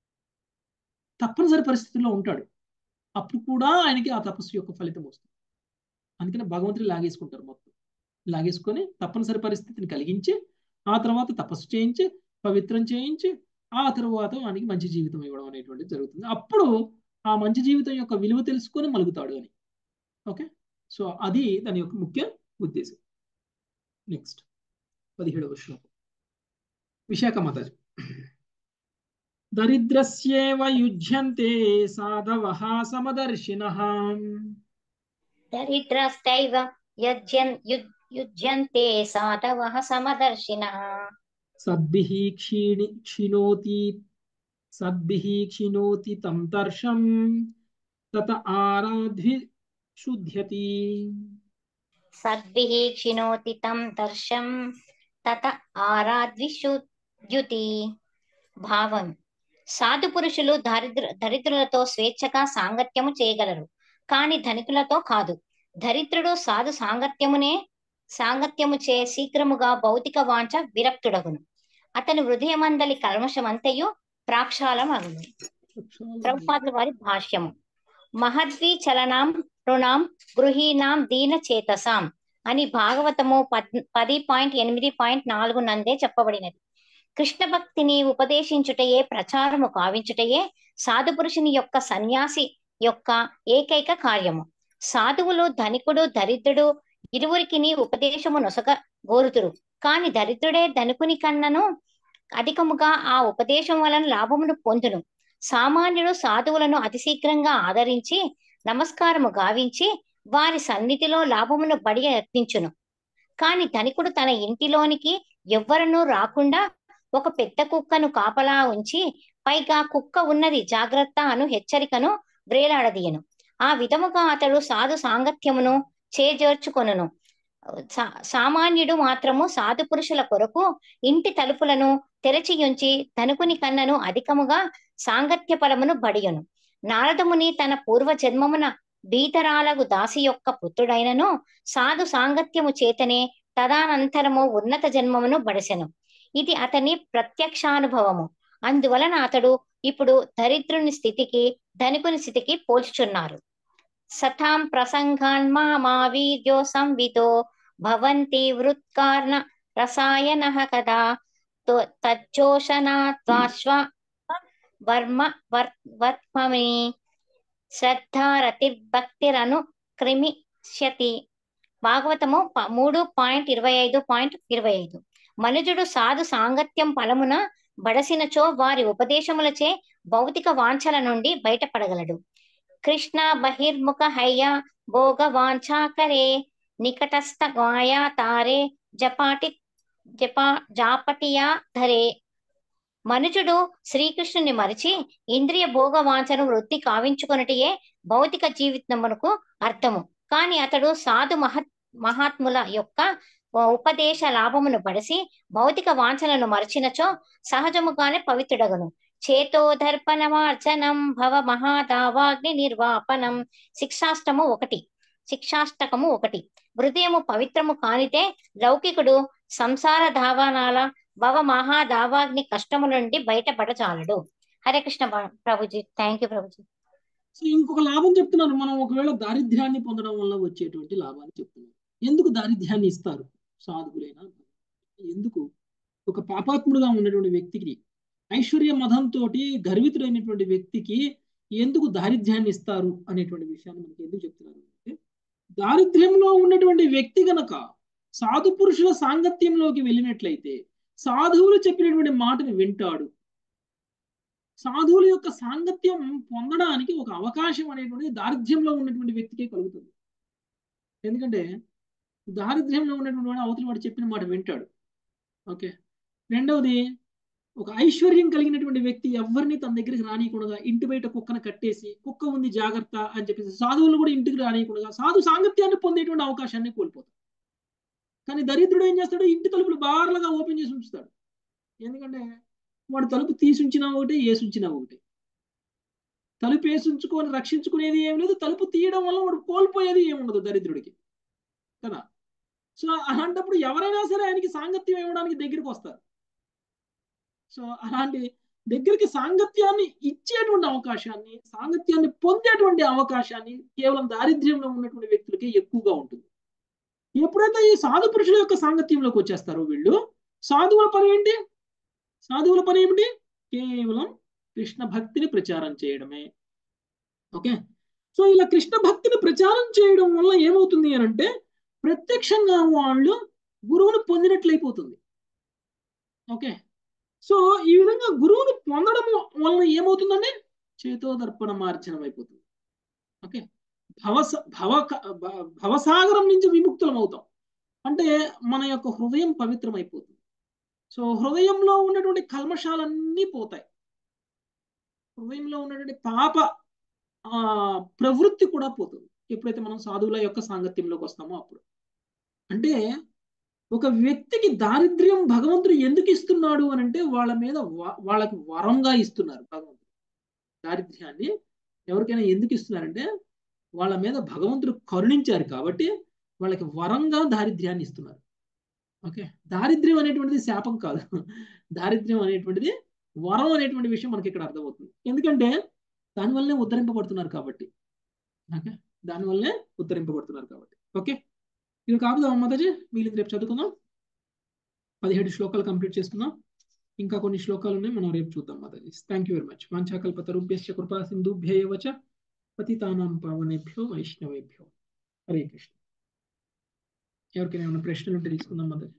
తప్పనిసరి పరిస్థితుల్లో ఉంటాడు అప్పుడు కూడా ఆయనకి ఆ తపస్సు యొక్క ఫలితం వస్తుంది అందుకని భగవంతుడు లాగేసుకుంటారు మొత్తం లాగేసుకొని తప్పనిసరి పరిస్థితిని కలిగించి ఆ తర్వాత తపస్సు చేయించి పవిత్రం చేయించి ఆ తర్వాత వానికి మంచి జీవితం ఇవ్వడం అనేటువంటిది జరుగుతుంది అప్పుడు ఆ మంచి జీవితం యొక్క విలువ తెలుసుకొని మలుగుతాడు అని ఓకే సో అది దాని యొక్క ముఖ్య ఉద్దేశం నెక్స్ట్ పదిహేడవ శ్లోకం విశాఖ మాతాజీ దరిద్రస్యేవ యుజ్యంతే సాధవః సమదర్శినః దరిద్రస్తైవ యజ్యన్ యుజ్- యుజ్యంతే సాధవః సమదర్శినः సద్భిః క్షీణి క్షిణోతి సద్భిః క్షిణోతి తం తర్షం తత ఆరాధ్వి శుద్ధ్యతి సద్భిः క్షిణోతి తం దర్శం తత ఆరాద్విశుద్యుతి భావం సాధు పురుషులు దరిద్ర దరిద్రులతో స్వేచ్ఛగా సాంగత్యము చేయగలరు కాని ధనికులతో కాదు దరిద్రుడు సాధు సాంగత్యమునే సాంగత్యము చే శీఘ్రముగా భౌతిక వాంఛ విరక్తుడగును అతని హృదయమందలి కల్మషమంతయు ప్రాక్షాళమగును ప్రభుపాదుల వారి భాష్యము మహద్వి చలనాం రుణాం గృహీనాం దీన చేతసాం అని భాగవతము పద్ పది పాయింట్ ఎనిమిది పాయింట్ నాలుగు నందే చెప్పబడినది కృష్ణ భక్తిని ఉపదేశించుటయే ప్రచారము కావించుటయే సాధు పురుషుని యొక్క సన్యాసి యొక్క ఏకైక కార్యము సాధువులు ధనికుడు దరిద్రుడు ఇరువురికిని ఉపదేశము నొసగ గోరుతురు కాని దరిద్రుడే ధనికుని కన్నను అధికముగా ఆ ఉపదేశం వలన లాభమును పొందును సామాన్యుడు సాధువులను అతి శీఘ్రంగా ఆదరించి నమస్కారము గావించి వారి సన్నిధిలో లాభమును బడి యత్నించును కాని ధనికుడు తన ఇంటిలోనికి ఎవ్వరనూ రాకుండా ఒక పెద్ద కుక్కను కాపలా ఉంచి పైగా కుక్క ఉన్నది జాగ్రత్త అను హెచ్చరికను వ్రేలాడదీయను ఆ విధముగా అతడు సాధు సాంగత్యమును చేజేర్చుకొనును సా- సామాన్యుడు మాత్రము సాధు పురుషుల కొరకు ఇంటి తలుపులను తెరచి ఉంచి ధనుకుని కన్నను అధికముగా సాంగత్య ఫలమును బడియును నారదముని తన పూర్వ జన్మమున బీతరాలగు దాసి యొక్క పుత్రుడైనను సాధు సాంగత్యము చేతనే తదనంతరము ఉన్నత జన్మమును బడసెను ఇది అతని ప్రత్యక్షానుభవము అందువలన అతడు ఇప్పుడు దరిద్రుని స్థితికి ధనికుని స్థితికి పోల్చుచున్నారు సతాం ప్రసంగాన్మా మా వీర్యో సంవితో భవంతి వృత్కార్ణ రసాయన కదా తో- తజ్జోషణాత్వాశ్వ వర్మ వర్ వర్మమి శ్రద్ధారతిర్భక్తిరను క్రిమిష్యతి భాగవతము ప- మూడు పాయింట్ ఇరవై ఐదు పాయింట్ ఇరవై ఐదు మనుజుడు సాధు సాంగత్యం ఫలమున బడసినచో వారి ఉపదేశములచే భౌతిక వాంఛల నుండి బయటపడగలడు కృష్ణ బహిర్ముఖ హయ్య భోగ వాంఛాకరే నికటస్థ గాయా తారే జపాటి జపా జాపటియా ధరే మనుజుడు శ్రీకృష్ణుని మరిచి ఇంద్రియ భోగ వాంఛను వృత్తి కావించుకొనుటయే భౌతిక జీవితమునకు అర్థము కాని అతడు సాధు మహత్ మహాత్ముల యొక్క ఉపదేశ లాభమును పడిసి భౌతిక వాంఛలను మరచినచో సహజముగానే పవిత్రుడగను చేతోదర్పణమార్జనం భవ మహాదావాగ్ని నిర్వాపనం శిక్షాష్టము ఒకటి శిక్షాష్టకము ఒకటి హృదయము పవిత్రము కానితే లౌకికుడు సంసార ధావానాల భవ మహాదావాగ్ని కష్టము నుండి బయటపడచాలడు హరే కృష్ణ ప్ర- ప్రభుజీ థ్యాంక్ యూ ప్రభుజీ సో ఇంకొక లాభం చెప్తున్నారు మనం ఒకవేళ దారిద్ర్యాన్ని పొందడం వల్ల వచ్చేటువంటి లాభాన్ని చెప్తున్నారు ఎందుకు దారిద్ర్యాన్ని ఇస్తారు సాధువులైనా ఎందుకు ఒక పాపాత్ముడుగా ఉన్నటువంటి వ్యక్తికి ఐశ్వర్య మదంతో గర్వితుడైనటువంటి వ్యక్తికి ఎందుకు దారిద్ర్యాన్ని ఇస్తారు అనేటువంటి విషయాన్ని మనకి ఎందుకు చెప్తున్నారు అంటే దారిద్ర్యంలో ఉన్నటువంటి వ్యక్తి గనక సాధు పురుషుల సాంగత్యంలోకి వెళ్ళినట్లయితే సాధువులు చెప్పినటువంటి మాటను వింటాడు సాధువుల యొక్క సాంగత్యం పొందడానికి ఒక అవకాశం అనేటువంటిది దారిద్ర్యంలో ఉన్నటువంటి వ్యక్తికే కలుగుతుంది ఎందుకంటే దారిద్ర్యంలో ఉన్నటువంటి వాడు అవతల వాడు చెప్పిన మాట వింటాడు ఓకే రెండవది ఒక ఐశ్వర్యం కలిగినటువంటి వ్యక్తి ఎవరిని తన దగ్గరికి రానియకుండా ఇంటి బయట కుక్కను కట్టేసి కుక్క ఉంది జాగ్రత్త అని చెప్పేసి సాధువులు కూడా ఇంటికి రానియకుండా సాధు సాంగత్యాన్ని పొందేటువంటి అవకాశాన్ని కోల్పోతాడు కానీ దరిద్రుడు ఏం చేస్తాడు ఇంటి తలుపులు బార్లుగా ఓపెన్ చేసి ఉంచుతాడు ఎందుకంటే వాడు తలుపు తీసుంచినా ఒకటే ఏసుంచినా ఒకటే తలుపు వేసుంచుకొని రక్షించుకునేది ఏం లేదు తలుపు తీయడం వల్ల వాడు కోల్పోయేది ఏముండదు దరిద్రుడికి కదా సో అలాంటప్పుడు ఎవరైనా సరే ఆయనకి సాంగత్యం ఇవ్వడానికి దగ్గరికి వస్తారు సో అలాంటి దగ్గరికి సాంగత్యాన్ని ఇచ్చేటువంటి అవకాశాన్ని సాంగత్యాన్ని పొందేటువంటి అవకాశాన్ని కేవలం దారిద్ర్యంలో ఉన్నటువంటి వ్యక్తులకి ఎక్కువగా ఉంటుంది ఎప్పుడైతే ఈ సాధు పురుషుల యొక్క సాంగత్యంలోకి వచ్చేస్తారో వీళ్ళు సాధువుల పని ఏంటి సాధువుల పని ఏమిటి కేవలం కృష్ణ భక్తిని ప్రచారం చేయడమే ఓకే సో ఇలా కృష్ణ భక్తిని ప్రచారం చేయడం వల్ల ఏమవుతుంది అని అంటే ప్రత్యక్షంగా వాళ్ళు గురువును పొందినట్లయిపోతుంది ఓకే సో ఈ విధంగా గురువును పొందడం వలన ఏమవుతుందంటే చేతోదర్పణ మార్జనం అయిపోతుంది ఓకే భవస భవ భ- భవసాగరం నుంచి విముక్తులం అవుతాం అంటే మన యొక్క హృదయం పవిత్రం అయిపోతుంది సో హృదయంలో ఉన్నటువంటి కల్మషాలన్నీ పోతాయి హృదయంలో ఉన్నటువంటి పాప ఆ ప్రవృత్తి కూడా పోతుంది ఎప్పుడైతే మనం సాధువుల యొక్క సాంగత్యంలోకి వస్తామో అప్పుడు అంటే ఒక వ్యక్తికి దారిద్ర్యం భగవంతుడు ఎందుకు ఇస్తున్నాడు అని అంటే వాళ్ళ మీద వ- వాళ్ళకి వరంగా ఇస్తున్నారు భగవంతుడు దారిద్ర్యాన్ని ఎవరికైనా ఎందుకు ఇస్తున్నారంటే వాళ్ళ మీద భగవంతుడు కరుణించారు కాబట్టి వాళ్ళకి వరంగా దారిద్ర్యాన్ని ఇస్తున్నారు ఓకే దారిద్ర్యం అనేటువంటిది శాపం కాదు దారిద్ర్యం అనేటువంటిది వరం అనేటువంటి విషయం మనకి ఇక్కడ అర్థమవుతుంది ఎందుకంటే దానివల్లనే ఉద్ధరింపబడుతున్నారు కాబట్టి ఓకే దానివల్లనే ఉద్ధరింపబడుతున్నారు కాబట్టి ఓకే ఇది కాపుదాం మాతాజీ మిగిలింది రేపు చదువుకుందాం పదిహేడు శ్లోకాలు కంప్లీట్ చేసుకుందాం ఇంకా కొన్ని శ్లోకాలు ఉన్నాయి మనం రేపు చూద్దాం Mataji thank you very much వాంఛాకల్పతరుభ్యశ్చ కృపా సింధుభ్య ఏవ చ పతితానాం పావనేభ్యో వైష్ణవేభ్యో హరే కృష్ణ ఎవరికైనా ఏమైనా ప్రశ్నలు ఉంటే తీసుకుందాం మాతాజీ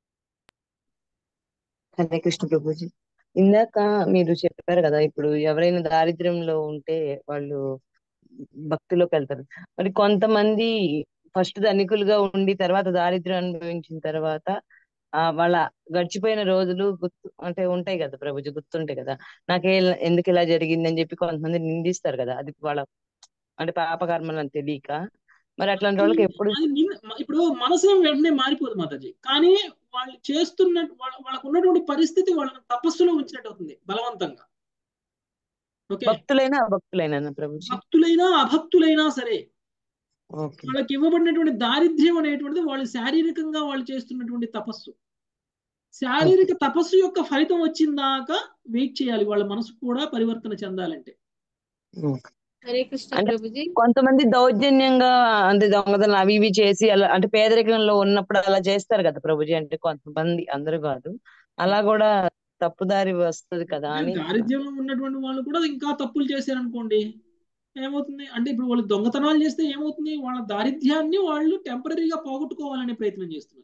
హరే కృష్ణ ప్రభుజీ ఇందాక మీరు చెప్పారు కదా ఇప్పుడు ఎవరైనా దారిద్ర్యంలో ఉంటే వాళ్ళు భక్తిలోకి వెళ్తారు మరి కొంతమంది ఫస్ట్ ధనికులుగా ఉండి తర్వాత దారిద్ర్యం అనుభవించిన తర్వాత ఆ వాళ్ళ గడిచిపోయిన రోజులు గుర్తు అంటే ఉంటాయి కదా ప్రభుజీ గుర్తుంటాయి కదా నాకే ఇలా- ఎందుకు ఇలా జరిగింది అని చెప్పి కొంతమంది నిందిస్తారు కదా అది వాళ్ళ అంటే పాపకర్మలు అని తెలియక మరి అట్లాంటి వాళ్ళకి ఎప్పుడు అది నిన్న- ఇప్పుడు మనసు ఏం వెంటనే మారిపోదు మాతాజీ కానీ వాళ్ళు చేస్తున్న వాళ్ళ వాళ్ళకు ఉన్నటువంటి పరిస్థితి వాళ్ళని తపస్సులో ఉంచినట్టు అవుతుంది బలవంతంగా ఓకే భక్తులైనా అభక్తులైనా ప్రభుజీ భక్తులైనా అభక్తులైనా సరే ఓకే వాళ్ళకి ఇవ్వబడినటువంటి దారిద్ర్యం అనేటువంటిది వాళ్ళు శారీరకంగా వాళ్ళు చేస్తున్నటువంటి తపస్సు శారీరక తపస్సు యొక్క ఫలితం వచ్చిందాక వెయిట్ చేయాలి వాళ్ళ మనసు కూడా పరివర్తన చెందాలంటే ఓకే. హరే కృష్ణ అంటే ప్రభుజీ కొంతమంది దౌర్జన్యంగా అంటే దొంగతనం అవి ఇవి చేసి అలా అంటే పేదరికంలో ఉన్నప్పుడు అలా చేస్తారు కదా ప్రభుజీ అంటే కొంతమంది అందరూ కాదు అలా కూడా తప్పుదారి వస్తది కదా అని దారిద్ర్యంలో ఉన్నటువంటి వాళ్ళు కూడా ఇంకా తప్పులు చేశారనుకోండి ఏమవుతుంది అంటే ఇప్పుడు వాళ్ళు దొంగతనాలు చేస్తే ఏమవుతుంది వాళ్ళ దారిద్ర్యాన్ని వాళ్ళు టెంపరీగా పోగొట్టుకోవాలనే ప్రయత్నం చేస్తున్నారు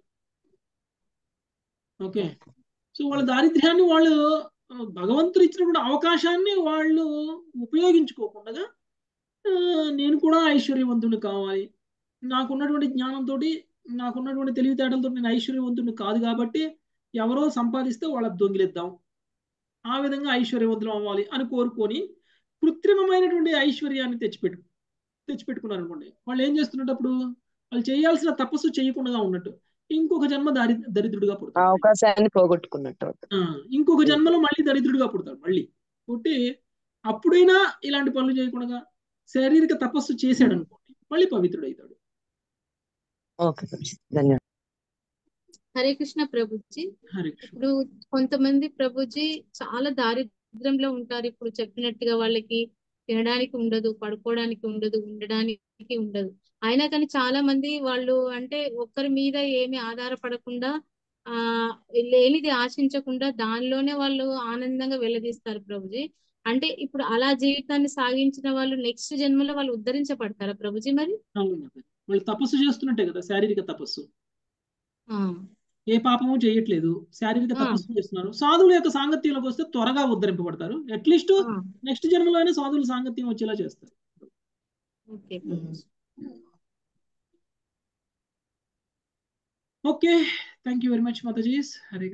ఓకే సో వాళ్ళ దారిద్ర్యాన్ని వాళ్ళు ఆ, భగవంతుడు ఇచ్చినటువంటి అవకాశాన్ని వాళ్ళు ఉపయోగించుకోకుండా ఆ, నేను కూడా ఐశ్వర్యవంతుని కావాలి నాకున్నటువంటి జ్ఞానంతో నాకున్నటువంటి తెలివితేటలతో నేను ఐశ్వర్యవంతుని కాదు కాబట్టి ఎవరో సంపాదిస్తే వాళ్ళకి దొంగిలిద్దాం ఆ విధంగా ఐశ్వర్యవంతులు అవ్వాలి అని కోరుకొని కృత్రిమమైనటువంటి ఐశ్వర్యాన్ని తెచ్చిపెట్టు తెచ్చిపెట్టుకున్నారు అనుకోండి వాళ్ళు ఏం చేస్తున్నప్పుడు వాళ్ళు చేయాల్సిన తపస్సు చేయకుండా ఉన్నట్టు ఇంకొక జన్మ దారి దరిద్రుడిగా ఆ పుడతాడు అవకాశాన్ని పోగొట్టుకున్నట్టు ఆ, ఇంకొక జన్మలో మళ్ళీ దరిద్రుడిగా పుడతాడు మళ్ళీ పుట్టి అప్పుడైనా ఇలాంటి పనులు చేయకుండా శారీరక తపస్సు చేశాడు అనుకోండి మళ్ళీ పవిత్రుడు అవుతాడు ఓకే ప్రభుజీ ధన్యవాదాలు హరే కృష్ణ ప్రభుజీ హరే కృష్ణ ఇప్పుడు కొంతమంది ప్రభుజీ చాలా దారిద్ర్యంలో ఉంటారు ఇప్పుడు చెప్పినట్టుగా వాళ్ళకి తినడానికి ఉండదు పడుకోవడానికి ఉండదు ఉండడానికి ఉండదు అయినా కానీ చాలా మంది వాళ్ళు అంటే ఒక్కరి మీద ఏమి ఆధారపడకుండా ఆ లేనిది ఆశించకుండా దానిలోనే వాళ్ళు ఆనందంగా వెళ్లదీస్తారు ప్రభుజీ అంటే ఇప్పుడు అలా జీవితాన్ని సాగించిన వాళ్ళు నెక్స్ట్ జన్మలో వాళ్ళు ఉద్ధరించబడతారా ప్రభుజీ మరి అవును మాతాజీ. వాళ్ళు తపస్సు చేస్తున్నట్టే కదా శారీరక తపస్సు ఆ ఏ పాపము చేయట్లేదు శారీరక ఆ. తపస్సు చేస్తున్నారు సాధువుల యొక్క సాంగత్యంలోకి వస్తే త్వరగా ఉద్ధరింపబడతారు అట్లీస్ట్ ఆ, నెక్స్ట్ జన్మలో అయినా సాధువుల సాంగత్యం వచ్చేలా చేస్తారు okay Prabhuji okay thank you very much Matajis Hare